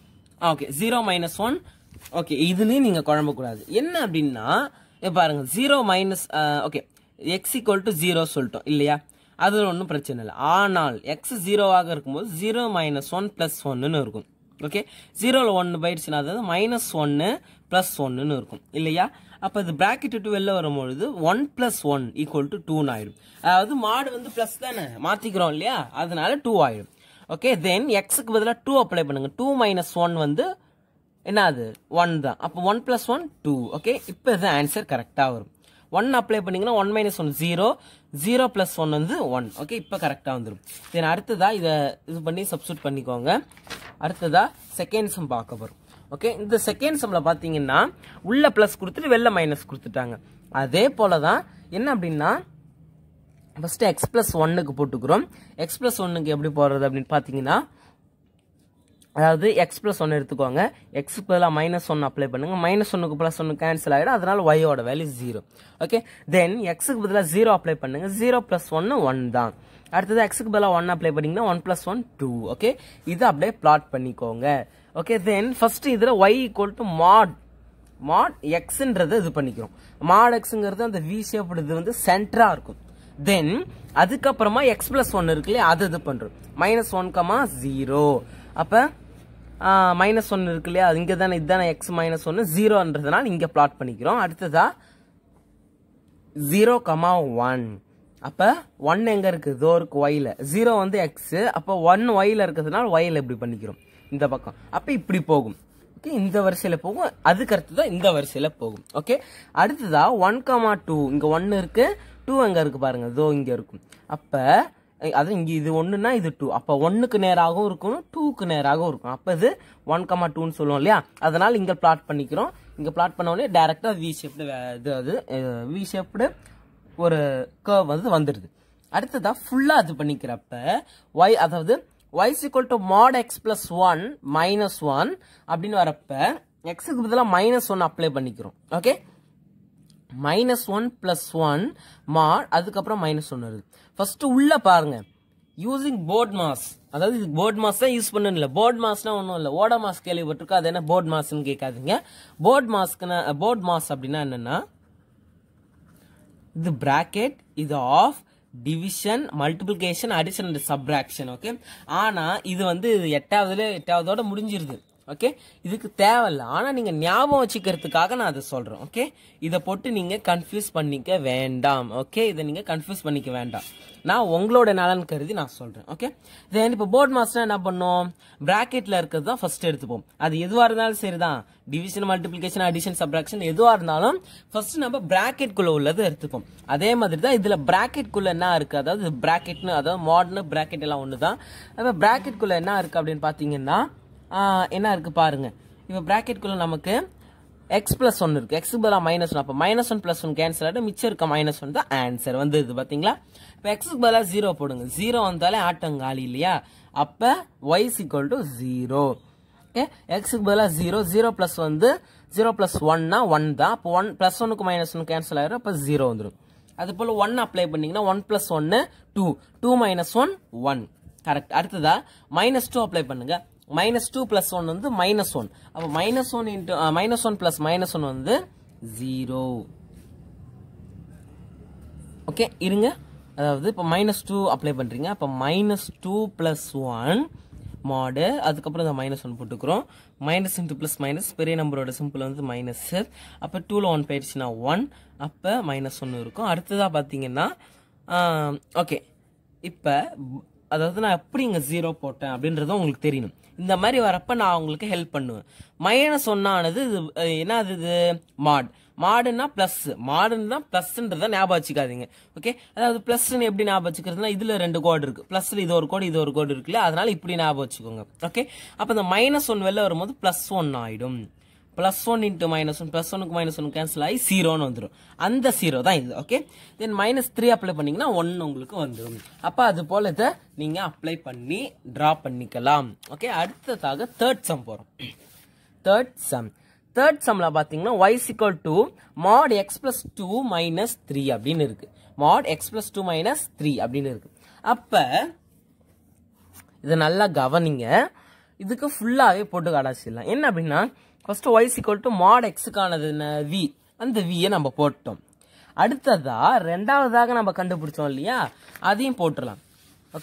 okay zero minus one okay இதுலயும் நீங்க குழம்பக்கூடாது என்ன அப்படின்னா இப்ப பாருங்க zero minus okay x equal to zero சொல்லிட்டோம் இல்லையா அது ஒன்றும் பிரச்சனை இல்லை ஆனால் எக்ஸ் ஜீரோவாக இருக்கும்போது ஜீரோ மைனஸ் ஒன் பிளஸ் ஒன்னு இருக்கும் ஓகே ஜீரோவில் ஒன்று போயிடுச்சுன்னா அதாவது மைனஸ் ஒன்று ப்ளஸ் ஒன்றுன்னு இருக்கும் இல்லையா அப்போ இது ப்ராக்கெட் விட்டு வெளில வரும்பொழுது one plus one equal to டூன்னு ஆயிடும் அதாவது மாடு வந்து ப்ளஸ் தானே மாற்றிக்கிறோம் இல்லையா அதனால டூ ஆயிடும் ஓகே தென் எக்ஸுக்கு பதிலாக டூ அப்ளை பண்ணுங்க டூ மைனஸ் ஒன் வந்து என்ன அது ஒன் தான் அப்போ one plus one two okay இப்போ இது ஆன்சர் கரெக்டாக வரும் ஒன் அப்ளை பண்ணீங்கன்னா one minus one zero zero plus one வந்து ஒன் ஓகே இப்போ கரெக்டாக வந்துடும் தென் அடுத்ததா இதை இது பண்ணி சப்ஸ்டியூட் பண்ணிக்கோங்க அடுத்ததா செகண்ட் சம் பார்க்க போகிறோம் ஓகே இந்த செகண்ட் சம்மில் பார்த்தீங்கன்னா உள்ள ப்ளஸ் கொடுத்துட்டு வெளில மைனஸ் கொடுத்துட்டாங்க அதே போல தான் என்ன அப்படின்னா ஃபஸ்ட்டு எக்ஸ் ப்ளஸ் ஒன்னுக்கு போட்டுக்கிறோம் எக்ஸ் ப்ளஸ் ஒன்னுக்கு எப்படி போடுறது அப்படின்னு பார்த்தீங்கன்னா அதாவது எக்ஸ் ப்ளஸ் ஒன்று எடுத்துக்கோங்க எக்ஸ் பதிலாக மைனஸ் ஒன் அப்ளை பண்ணுங்க மைனஸ் ஒன்னுக்கு ப்ளஸ் ஒன்று கேன்சல் ஆகிடும் அதனால ஒய்யோட வேல்யூ ஜீரோ ஓகே தென் எக்ஸுக்கு பதிலாக ஜீரோ அப்ளை பண்ணுங்க ஜீரோ ப்ளஸ் ஒன்று ஒன் தான் அடுத்தது எக்ஸுக்கு பதிலாக ஒன் அப்ளை பண்ணீங்கன்னா one plus one two okay இதை அப்படியே பிளாட் பண்ணிக்கோங்க ஓகே தென் ஃபர்ஸ்ட் இதில் y equal to mod mod எக்ஸ்ன்றதை இது பண்ணிக்கிறோம் மாட் எக்ஸுங்கிறது அந்த வி ஷேப் இது வந்து சென்டரா இருக்கும் தென் அதுக்கப்புறமா எக்ஸ் பிளஸ் ஒன் இருக்கு இல்லையா அது இது பண்றோம் மைனஸ் ஒன் கமா ஜீரோ அப்ப மைனஸ் ஒன் இருக்கு இல்லையா இங்க தானே இதுதானே எக்ஸ் மைனஸ் ஒன்னு ஜீரோன்றதுனால இங்க பிளாட் பண்ணிக்கிறோம் அடுத்ததா ஜீரோ கமா ஒன் அப்ப ஒன் எங்க இருக்கு இதோ இருக்கு ஒய்ல ஜீரோ வந்து எக்ஸ் அப்ப ஒன் ஒய்ல இருக்கிறதுனால ஒய்ல இப்படி பண்ணிக்கிறோம் இந்த பக்கம் அப்ப இப்படி போகும் ஓகே இந்த வரிசையில போகும் அதுக்கு அடுத்து தான் இந்த வரிசையில போகும் ஓகே அடுத்ததா ஒன் கமா டூ இங்க ஒன்னு இருக்கு டூ எங்க இருக்கு பாருங்க இதோ இங்க இருக்கும் அப்ப அஹ், அது இங்க இது ஒண்ணுன்னா இது டூ அப்ப ஒன்னுக்கு நேராகவும் இருக்கும் டூக்கு நேராகவும் இருக்கும் அப்ப இது ஒன் கமா டூன்னு சொல்லுவோம் இல்லையா அதனால இங்க பிளாட் பண்ணிக்கிறோம் இங்க பிளாட் பண்ண உடனே டைரக்டா வி ஷேப்டு இது அது வி ஷேப்டு ஒரு கர்வ் வந்து வந்துடுது அடுத்ததா ஃபுல்லா இது பண்ணிக்கிறப்ப ஒய் அதாவது y equal to mod x plus one minus one அப்படின்னு வரப்ப எக்ஸுக்கு பதிலாக மைனஸ் ஒன் அப்ளை பண்ணிக்கிறோம் okay minus one plus one mod அதுக்கப்புறம் மைனஸ் ஒன் வருது ஃபர்ஸ்ட் உள்ள பாருங்க யூசிங் போர்ட் மாஸ் அதாவது இது போர்ட் மாஸ் தான் யூஸ் பண்ணணும் இல்லை போர்ட் மாஸ்னா ஒன்றும் இல்லை ஓட மாஸ் கேள்விப்பட்டிருக்கோம் அது என்ன போர்ட் மாஸ்ன்னு கேட்காதீங்க போர்ட் மாஸ்க்குன்னா போர்ட் மாஸ் அப்படின்னா என்னன்னா இது பிராக்கெட் இது of division multiplication addition and subtraction okay ஆனா இது வந்து இது எட்டாவதுல எட்டாவதோட முடிஞ்சிருது ஓகே இதுக்கு தேவையில்ல ஆனா நீங்க ஞாபகம் வச்சுக்கிறதுக்காக நான் அதை சொல்றேன் ஓகே இதை போட்டு நீங்க கன்ஃபியூஸ் பண்ணிக்க வேண்டாம் ஓகே இதை நீங்க கன்ஃபியூஸ் பண்ணிக்க வேண்டாம் நான் உங்களோட நலன் கருதி நான் சொல்றேன் ஓகே தென் இப்போ போர்ட் மாஸ்டர் என்ன பண்ணோம் பிராக்கெட்ல இருக்கிறது தான் ஃபர்ஸ்ட் எடுத்துப்போம் அது எதுவா இருந்தாலும் சரிதான் டிவிஷன் மல்டிபிளிகேஷன் அடிஷன் சப்ராக்ஷன் எதுவா இருந்தாலும் ஃபர்ஸ்ட் நம்ம பிராக்கெட் குள்ள உள்ளது எடுத்துப்போம் அதே மாதிரி தான் இதுல பிராக்கெட் குள்ள என்ன இருக்கு அதாவது பிராக்கெட்னு அதாவது மாடர்னு பிராக்கெட் எல்லாம் ஒண்ணுதான் அப்ப பிராக்கெட் குள்ள என்ன இருக்கு அப்படின்னு பாத்தீங்கன்னா ஆஹ், என்ன இருக்கு பாருங்க இப்போ பிராக்கெட் குள்ள நமக்கு எக்ஸ் பிளஸ் ஒன் இருக்கு எக்ஸ் பதிலாக மைனஸ் ஒன் அப்போ minus one plus one cancel ஆகிட்டு மிச்சம் இருக்க மைனஸ் ஒன் தான் ஆன்சர் வந்துது பார்த்தீங்களா இப்போ எக்ஸுக்கு பதிலாக ஜீரோ போடுங்க ஜீரோ வந்தாலே ஆட்டம் காலி இல்லையா அப்போ y equal to zero okay எக்ஸுக்கு பதிலாக ஜீரோ ஜீரோ ப்ளஸ் வந்து ஜீரோ ப்ளஸ் ஒன்னா ஒன் தான் அப்போ ஒன் ப்ளஸ் ஒனுக்கு மைனஸ் ஒன் கேன்சல் ஆயிரும் அப்போ ஜீரோ வந்துடும் அது போல் ஒன் அப்ளை பண்ணீங்கன்னா ஒன் ப்ளஸ் ஒன்று two two minus one one correct அடுத்ததா மைனஸ் டூ அப்ளை பண்ணுங்க மைனஸ் டூ பிளஸ் ஒன் வந்து மைனஸ் ஒன் அப்போ minus one into minus one plus minus one வந்து ஜீரோ ஓகே இருங்க அதாவது இப்போ மைனஸ் டூ அப்ளை பண்ணுறீங்க அப்போ minus two plus one mod அதுக்கப்புறம் இந்த மைனஸ் ஒன் போட்டுக்கிறோம் மைனஸ் இன்ட்டு ப்ளஸ் மைனஸ் பெரிய நம்பரோட சிம்பிள் வந்து மைனஸ் அப்போ டூவில் ஒன் போயிடுச்சுன்னா ஒன் அப்போ மைனஸ் ஒன்று இருக்கும் அடுத்ததாக பார்த்தீங்கன்னா ஓகே இப்போ அதாவது நான் எப்படி இங்கே ஜீரோ போட்டேன் அப்படின்றது உங்களுக்கு தெரியணும் இந்த மாதிரி வரப்ப நான் உங்களுக்கு ஹெல்ப் பண்ணுவேன் மைனஸ் ஒன்னானது இது அஹ், என்ன அது இது மாட் மாடுன்னா பிளஸ் மாடுன்னா பிளஸ்ன்றத ஞாபகம் வச்சுக்காதீங்க ஓகே அதாவது பிளஸ்ன்னு எப்படி ஞாபகம் வச்சுக்கிறதுனா இதுல ரெண்டு கோடு இருக்கு பிளஸ்ல இது ஒரு கோடு இது ஒரு கோடு இருக்குல்ல அதனால இப்படி ஞாபகம் வச்சுக்கோங்க ஓகே அப்ப இந்த மைனஸ் ஒன் வெளில வரும்போது பிளஸ் ஒன் ஆயிடும் plus one into minus one plus ஒனுக்கு மைனஸ் ஒன் கேன்சல் ஆகி ஜீரோன்னு வந்துடும் அந்த ஜீரோ தான் இது okay then minus three apply பண்ணீங்கன்னா ஒன் உங்களுக்கு வந்துடும் அப்போ அது போல இதை நீங்க அப்ளை பண்ணி டிரா பண்ணிக்கலாம் ஓகே அடுத்ததாக தேர்ட் சம் போறோம் தேர்ட் சம் தேர்ட் சம்ல பாத்தீங்கன்னா y equal to mod x plus 2 minus 3 அப்படின்னு இருக்கு mod x plus 2 minus 3 அப்படின்னு இருக்கு அப்ப இதை நல்லா கவனிங்க இதுக்கு ஃபுல்லாவே போட்டு காடாச்சிடலாம் என்ன அப்படின்னா first y equal to mod x-க்கானது என்ன v அந்த v-யை நம்ம போட்டோம் அடுத்ததா ரெண்டாவதாக நம்ம கண்டுபிடிச்சோம் இல்லையா அதையும் போட்டுடலாம் ஓகே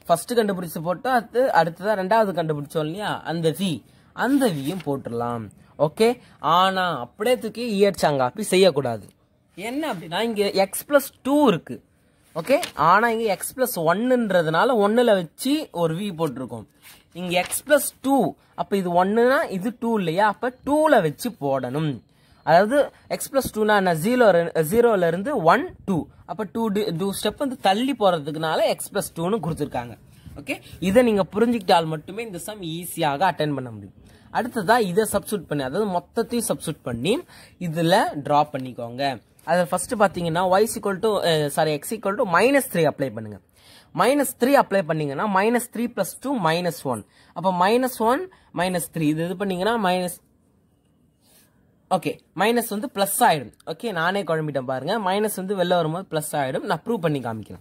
ஃபர்ஸ்ட் கண்டுபிடிச்சு போட்டு அடுத்து அடுத்ததா ரெண்டாவது கண்டுபிடிச்சோம் இல்லையா அந்த வி அந்த வியும் போட்டுடலாம் ஓகே ஆனா அப்படியே தூக்கி இயற்சாங்காப்பி செய்யக்கூடாது என்ன அப்படின்னா இங்க எக்ஸ் பிளஸ் டூ இருக்கு ஓகே ஆனா இங்க எக்ஸ் பிளஸ் ஒன்னுன்றதுனால ஒன்னுல வச்சு ஒரு வி போட்டிருக்கோம் இங்க எக்ஸ் பிளஸ் டூ அப்ப இது ஒன்னுனா இது டூ இல்லையா அப்ப டூல வச்சு போடணும் அதாவது எக்ஸ் பிளஸ் டூனா என்ன ஜீரோ ஜீரோல இருந்து ஒன் டூ அப்ப டூ டூ ஸ்டெப் வந்து தள்ளி போறதுக்குனால எக்ஸ் பிளஸ் டூன்னு கொடுத்துருக்காங்க ஓகே இதை நீங்க புரிஞ்சுக்கிட்டால் மட்டுமே இந்த சம் ஈஸியாக அட்டன் பண்ண முடியும் அடுத்ததா இதை சப்ஸ்டியூட் பண்ணி அதாவது மொத்தத்தையும் சப்ஸ்டியூட் பண்ணி இதுல டிரா பண்ணிக்கோங்க அது ஃபர்ஸ்ட் பாத்தீங்கன்னா y equal to sorry x equal to minus three apply பண்ணுங்க மைனஸ் த்ரீ அப்ளை பண்ணீங்கன்னா minus three plus two minus one அப்போ மைனஸ் ஒன் மைனஸ் த்ரீ இது இது பண்ணீங்கன்னா மைனஸ் ஓகே மைனஸ் வந்து ப்ளஸ் ஆயிடும் ஓகே நானே குழம்பிட்டேன் பாருங்க மைனஸ் வந்து வெளில வரும்போது ப்ளஸ் ஆயிடும் நான் ப்ரூவ் பண்ணி காமிக்கிறேன்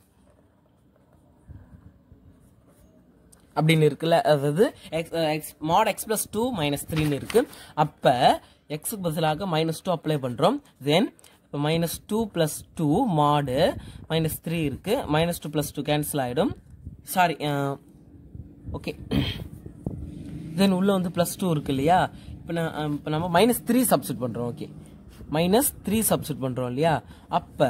அப்படின்னு இருக்குல்ல அதாவது x x mod x plus two minus த்ரீன்னு இருக்கு அப்போ எக்ஸுக்கு பதிலாக மைனஸ் டூ அப்ளை பண்ணுறோம் தென் இப்போ minus two plus two mod minus three இருக்கு minus two plus two cancel ஆகிடும் சாரி ஓகே தென் உள்ள வந்து ப்ளஸ் டூ இருக்கு இல்லையா இப்போ நான் இப்போ நம்ம மைனஸ் த்ரீ சப்ஸ்டிட் பண்ணுறோம் ஓகே மைனஸ் த்ரீ சப்ஸ்டிட் பண்ணுறோம் இல்லையா அப்போ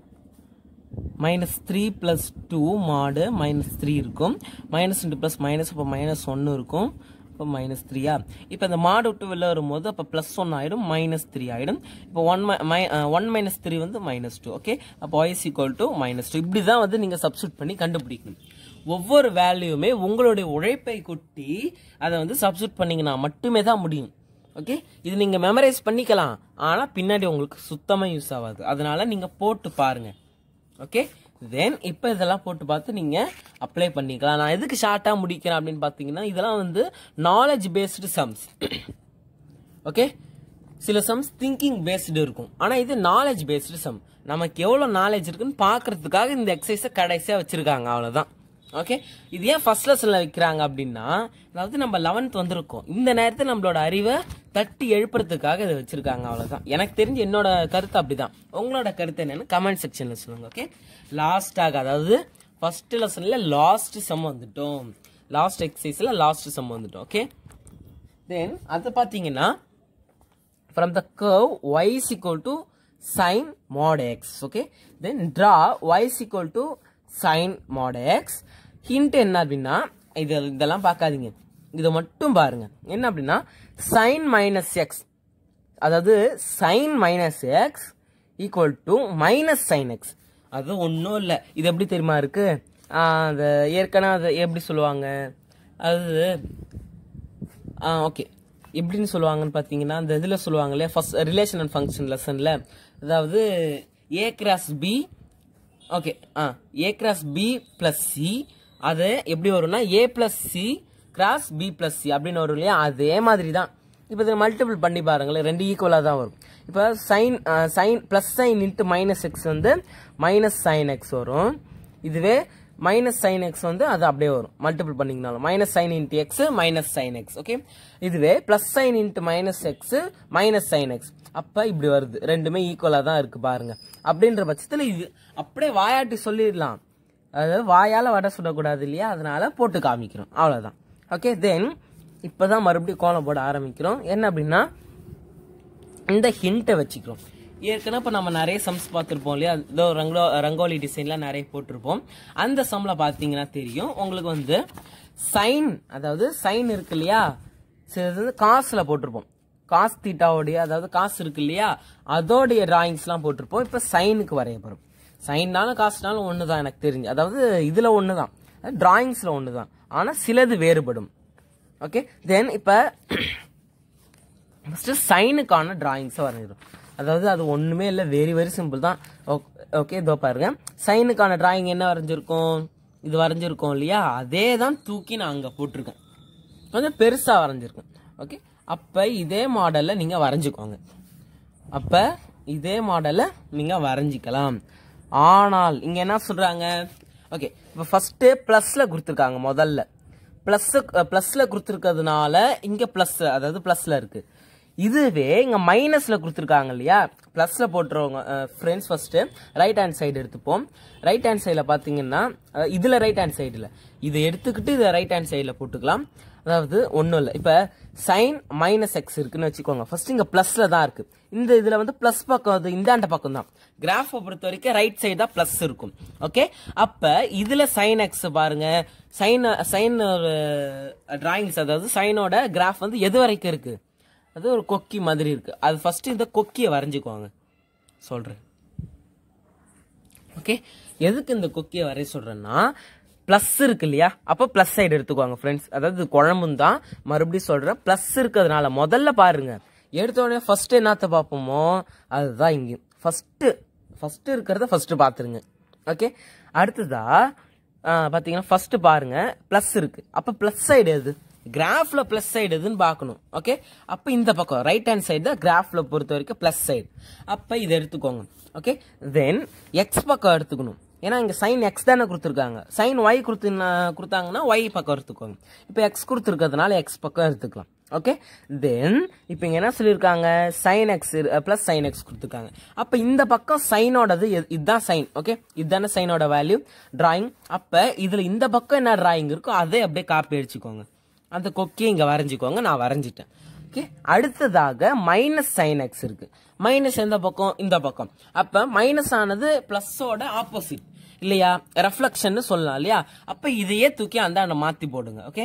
minus three plus two mod minus three இருக்கும் மைனஸ் ரெண்டு ப்ளஸ் மைனஸ் அப்போ மைனஸ் ஒன்று இருக்கும் இப்போ மைனஸ் த்ரீயா இப்போ இந்த மாடு விட்டு வெளில வரும்போது அப்போ ப்ளஸ் ஒன் ஆகிடும் மைனஸ் த்ரீ ஆகிடும் இப்போ one my one minus three வந்து மைனஸ் டூ ஓகே அப்போ y's equal to minus two இப்படி தான் வந்து நீங்கள் சப்ஸ்டியூட் பண்ணி கண்டுபிடிக்கணும் ஒவ்வொரு வேல்யூமே உங்களுடைய உழைப்பை கொட்டி அதை வந்து சப்ஸ்டியூட் பண்ணீங்கன்னா மட்டுமே தான் முடியும் ஓகே இது நீங்க மெமரைஸ் பண்ணிக்கலாம் ஆனா பின்னாடி உங்களுக்கு சுத்தமா யூஸ் ஆகாது அதனால நீங்க போட்டு பாருங்க ஓகே தென் இப்போ இதெல்லாம் போட்டு பார்த்து நீங்க அப்ளை பண்ணிக்கலாம் நான் எதுக்கு ஷார்ட்டா முடிக்கிறேன் அப்படின்னு பார்த்தீங்கன்னா இதெல்லாம் வந்து நாலேஜ் பேஸ்டு சம்ஸ் ஓகே சில சம்ஸ் திங்கிங் பேஸ்டு இருக்கும் ஆனா இது நாலேஜ் பேஸ்டு சம் நமக்கு எவ்வளவு நாலேஜ் இருக்குன்னு பார்க்கிறதுக்காக இந்த எக்ஸசைஸை கடைசியா வச்சிருக்காங்க அவ்வளவுதான் ஓகே இது ஏன் ஃபர்ஸ்ட் லெசன்ல வைக்கிறாங்க அப்படின்னா அதாவது நம்ம லெவன்த் வந்திருக்கோம் இந்த நேரத்தில் நம்மளோட அறிவை தட்டி எழுப்புறதுக்காக இதை வச்சிருக்காங்க அவ்வளவுதான் எனக்கு தெரிஞ்சு என்னோட கருத்து அப்படிதான் உங்களோட கருத்து என்னன்னு கமெண்ட் செக்ஷன்ல சொல்லுங்க ஓகே லாஸ்டாக அதாவது ஃபர்ஸ்ட் லெசன்ல லாஸ்ட் சம் வந்துட்டோம் லாஸ்ட் எக்ஸசைஸ்ல லாஸ்ட் சம் வந்துட்டோம் ஓகே தென் அது பார்த்தீங்கன்னா from the curve y is equal to sin mod x okay then draw y is equal to sin mod x hint என்ன அப்படின்னா இது இதெல்லாம் பார்க்காதீங்க இதை மட்டும் பாருங்க என்ன அப்படின்னா sin minus x அதாவது sin minus x equal to minus sin x அது ஒன்றும் இல்லை இது எப்படி தெரியுமா இருக்கு ஆஹ் அது ஏற்கனவே அதை எப்படி சொல்லுவாங்க அது ஆ ஓகே எப்படின்னு சொல்லுவாங்கன்னு பார்த்தீங்கன்னா அந்த இதில் சொல்லுவாங்க இல்லையா ஃபர்ஸ்ட் ரிலேஷன் அண்ட் ஃபங்க்ஷன் லெசனில் அதாவது A cross B okay ah A cross B plus C அது எப்படி வரும்னா A plus C cross B plus C அப்படின்னு வரும் இல்லையா அதே மாதிரி தான் இப்போ இதை மல்டிபிள் பண்ணி பாருங்களேன் ரெண்டு ஈக்குவலாக தான் வரும் இப்போ sine sine plus sine into minus x வந்து மைனஸ் சைன் எக்ஸ் வரும் இதுவே மைனஸ் சைன் எக்ஸ் வந்து அது அப்படியே வரும் மல்டிபிள் பண்ணிங்கனாலும் minus sine into x minus sine x okay இதுவே plus sine into minus x minus sine x அப்ப இப்படி வருது ரெண்டுமே ஈக்குவலா தான் இருக்கு பாருங்க அப்படின்ற பட்சத்துல இது அப்படியே வாயாட்டி சொல்லிடலாம் அதாவது வாயால வடை சுடக்கூடாது இல்லையா அதனால போட்டு காமிக்கிறோம் அவ்வளவுதான் ஓகே தென் இப்பதான் மறுபடியும் கோலம் போட ஆரம்பிக்கிறோம் என்ன அப்படின்னா இந்த ஹிண்ட்டை வச்சுக்கிறோம் ஏற்கனவே இப்போ நம்ம நிறைய சம்ஸ் பார்த்துருப்போம் இல்லையா இதோ ரங்கோ ரங்கோலி டிசைன்லாம் நிறைய போட்டிருப்போம் அந்த சம்மில் பார்த்தீங்கன்னா தெரியும் உங்களுக்கு வந்து சைன் அதாவது சைன் இருக்கு இல்லையா சிலது வந்து காசில் போட்டிருப்போம் காஸ் தீட்டாவுடைய அதாவது காசு இருக்கு இல்லையா அதோடைய டிராயிங்ஸ்லாம் போட்டிருப்போம் இப்போ சைனுக்கு வரைய போகிறோம் சைன்னாலும் காசுனாலும் ஒன்று தான் எனக்கு தெரிஞ்சு அதாவது இதில் ஒன்று தான் டிராயிங்ஸில் ஒன்று தான் ஆனால் சிலது வேறுபடும் ஓகே தென் இப்போ ஃபஸ்ட்டு சைனுக்கான டிராயிங்ஸை வரைஞ்சிடும் அதாவது அது ஒன்றுமே இல்லை வெரி வெரி சிம்பிள் தான் ஓகே இதோ பாருங்க சைனுக்கான டிராயிங் என்ன வரைஞ்சிருக்கோம் இது வரைஞ்சிருக்கோம் இல்லையா அதே தான் தூக்கி நான் அங்கே போட்டிருக்கேன் கொஞ்சம் பெருசாக வரைஞ்சிருக்கேன் ஓகே அப்போ இதே மாடலில் நீங்கள் வரைஞ்சிக்கோங்க அப்போ இதே மாடலை நீங்கள் வரைஞ்சிக்கலாம் ஆனால் இங்கே என்ன சொல்கிறாங்க ஓகே இப்போ ஃபஸ்ட்டு ப்ளஸில் கொடுத்துருக்காங்க முதல்ல ப்ளஸ் ப்ளஸில் கொடுத்துருக்கிறதுனால இங்கே ப்ளஸ் அதாவது ப்ளஸில் இருக்குது இதுவே இங்க மைனஸ்ல கொடுத்துருக்காங்க இல்லையா பிளஸ்ல போட்டுருவாங்க friends first right hand side எடுத்துப்போம் ரைட் ஹேண்ட் சைடில் பார்த்தீங்கன்னா அஹ், இதுல ரைட் ஹேண்ட் சைடில் இதை எடுத்துக்கிட்டு இதை ரைட் ஹேண்ட் சைடில் போட்டுக்கலாம் அதாவது ஒன்றும் இல்லை இப்போ சைன் மைனஸ் எக்ஸ் இருக்குன்னு வச்சுக்கோங்க ஃபர்ஸ்ட் இங்கே ப்ளஸ்ல தான் இருக்கு இந்த இதில் வந்து ப்ளஸ் பக்கம் அது இந்தாண்ட பக்கம் தான் கிராஃபை பொறுத்த வரைக்கும் ரைட் சைடு தான் ப்ளஸ் இருக்கும் ஓகே அப்போ இதில் சைன் எக்ஸ் பாருங்க சைன் சைன் டிராயிங்ஸ் அதாவது சைனோட கிராஃப் வந்து எது வரைக்கும் இருக்கு அது ஒரு கொக்கி மாதிரி இருக்கு அது ஃபர்ஸ்ட் இந்த கொக்கியை வரைஞ்சுக்குவாங்க சொல்றேன் ஓகே எதுக்கு இந்த கொக்கியை வரைய சொல்றேன்னா ப்ளஸ் இருக்கு இல்லையா அப்போ ப்ளஸ் சைடு எடுத்துக்குவாங்க ஃப்ரெண்ட்ஸ் அதாவது குழம்பும் தான் மறுபடியும் சொல்றேன் ப்ளஸ் இருக்கிறதுனால முதல்ல பாருங்க எடுத்த உடனே ஃபர்ஸ்ட் என்னத்த பார்ப்போமோ அதுதான் இங்கேயும் ஃபர்ஸ்ட் ஃபர்ஸ்ட் இருக்கிறத ஃபர்ஸ்ட் பார்த்துருங்க ஓகே அடுத்ததா ஆ, பாத்தீங்கன்னா ஃபர்ஸ்ட் பாருங்க ப்ளஸ் இருக்கு அப்ப ப்ளஸ் சைடு எது கிராஃப்ல ப்ளஸ் சைடு எதுன்னு பார்க்கணும் ஓகே அப்ப இந்த பக்கம் ரைட் ஹேண்ட் சைடு தான் கிராஃப்ல பொறுத்த வரைக்கும் ப்ளஸ் சைடு அப்ப இதை எடுத்துக்கோங்க ஓகே தென் எக்ஸ் பக்கம் எடுத்துக்கணும் ஏன்னா இங்க சைன் எக்ஸ் தானே கொடுத்துருக்காங்க சைன் ஒய் கொடுத்து கொடுத்தாங்கன்னா ஒய் பக்கம் எடுத்துக்கோங்க இப்போ எக்ஸ் கொடுத்துருக்கிறதுனால எக்ஸ் பக்கம் எடுத்துக்கலாம் ஓகே தென் இப்போ இங்க என்ன சொல்லியிருக்காங்க sine x plus sine x கொடுத்துருக்காங்க அப்போ இந்த பக்கம் சைனோடது எது- இதுதான் சைன் ஓகே இதுதானே சைனோட வேல்யூ டிராயிங் அப்போ இதில் இந்த பக்கம் என்ன டிராயிங் இருக்கோ அதே அப்படியே காப்பி அடிச்சுக்கோங்க அந்த கொக்கியை இங்கே வரைஞ்சிக்கோங்க நான் வரைஞ்சிட்டேன் ஓகே அடுத்ததாக மைனஸ் சைன் எக்ஸ் இருக்கு மைனஸ் எந்த பக்கம் இந்த பக்கம் அப்போ மைனஸ் ஆனது ப்ளஸ்ஸோட ஆப்போசிட் இல்லையா ரெஃப்ளெக்ஷன் சொல்லலாம் இல்லையா அப்போ இதையே தூக்கி அந்த மாற்றி போடுங்க ஓகே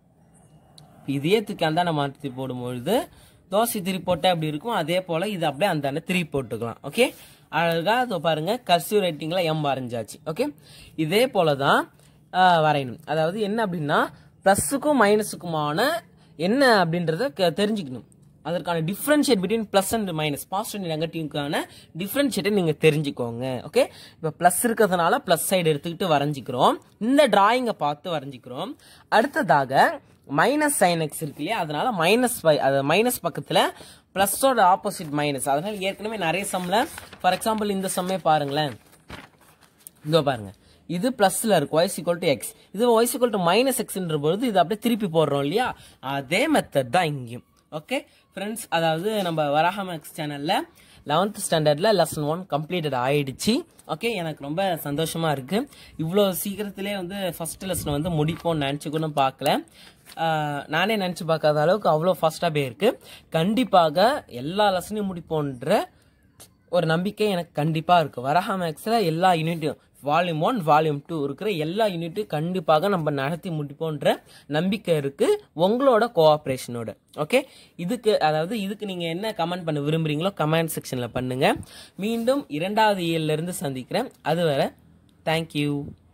இதையே தூக்கி அந்தாண்ட மாற்றி போடும்பொழுது தோசை திரி போட்டால் அப்படி இருக்கும் அதே போல் இது அப்படியே அந்தாண்ட திரி போட்டுக்கலாம் ஓகே அழகா இதோ பாருங்க கர்சிவ் ரைட்டிங்கில் எம் வரைஞ்சாச்சு ஓகே இதே போல தான் ஆஹ், வரையணும் அதாவது என்ன அப்படின்னா ப்ளஸ்ஸுக்கும் மைனஸுக்குமான என்ன அப்படின்றத க- தெரிஞ்சுக்கணும் அதற்கான differentiate between plus and minus positive and நெகட்டிவ்க்கான டிஃப்ரென்ஷியேட்டை நீங்க தெரிஞ்சுக்கோங்க ஓகே இப்போ ப்ளஸ் இருக்கிறதுனால ப்ளஸ் சைடு எடுத்துக்கிட்டு வரைஞ்சிக்கிறோம் இந்த டிராயிங்கை பார்த்து வரைஞ்சிக்கிறோம் அடுத்ததாக மைனஸ் சைன் எக்ஸ் இருக்கு இல்லையா அதனால மைனஸ் அது மைனஸ் பக்கத்துல பிளஸோட ஆப்போசிட் மைனஸ் அதனால ஏற்கனவே நிறைய சம்ல ஃபார் எக்ஸாம்பிள் இந்த சம்மே பாருங்களேன் இதோ பாருங்க இது பிளஸ்ல இருக்கு ஒய்ஸ் ஈக்குவல் டு எக்ஸ் இது ஒய்ஸ் ஈக்குவல் டு மைனஸ் எக்ஸ்ன்ற பொழுது இது அப்படியே திருப்பி போடுறோம் இல்லையா அதே மெத்தட் தான் இங்கேயும் ஓகே ஃப்ரெண்ட்ஸ் அதாவது நம்ம வராக மேக்ஸ் சேனல்ல லெவன்த் ஸ்டாண்டர்ட்ல லெசன் ஒன் கம்ப்ளீட்டட் ஆயிடுச்சு ஓகே எனக்கு ரொம்ப சந்தோஷமா இருக்கு இவ்வளோ சீக்கிரத்திலே வந்து ஃபர்ஸ்ட் லெசன் வந்து முடிப்போம்னு நினச்சி கூட பார்க்கல ஆஹ் நானே நினச்சி பார்க்காத அளவுக்கு அவ்வளோ ஃபாஸ்ட்டாக போயிருக்கு கண்டிப்பாக எல்லா லெசனையும் முடிப்போன்ற ஒரு நம்பிக்கை எனக்கு கண்டிப்பா இருக்கு வரஹா மேக்ஸ்ல எல்லா யூனிட்டும் வால்யூம் ஒன் வால்யூம் டூ இருக்கிற எல்லா யூனிட்டும் கண்டிப்பாக நம்ம நடத்தி முடிப்போன்ற நம்பிக்கை இருக்கு உங்களோட கோஆப்ரேஷனோட ஓகே இதுக்கு அதாவது இதுக்கு நீங்க என்ன கமெண்ட் பண்ண விரும்புறீங்களோ கமெண்ட் செக்ஷன்ல பண்ணுங்க மீண்டும் இரண்டாவது இயல்ல இருந்து சந்திக்கிறேன் அதுவரை தேங்க்யூ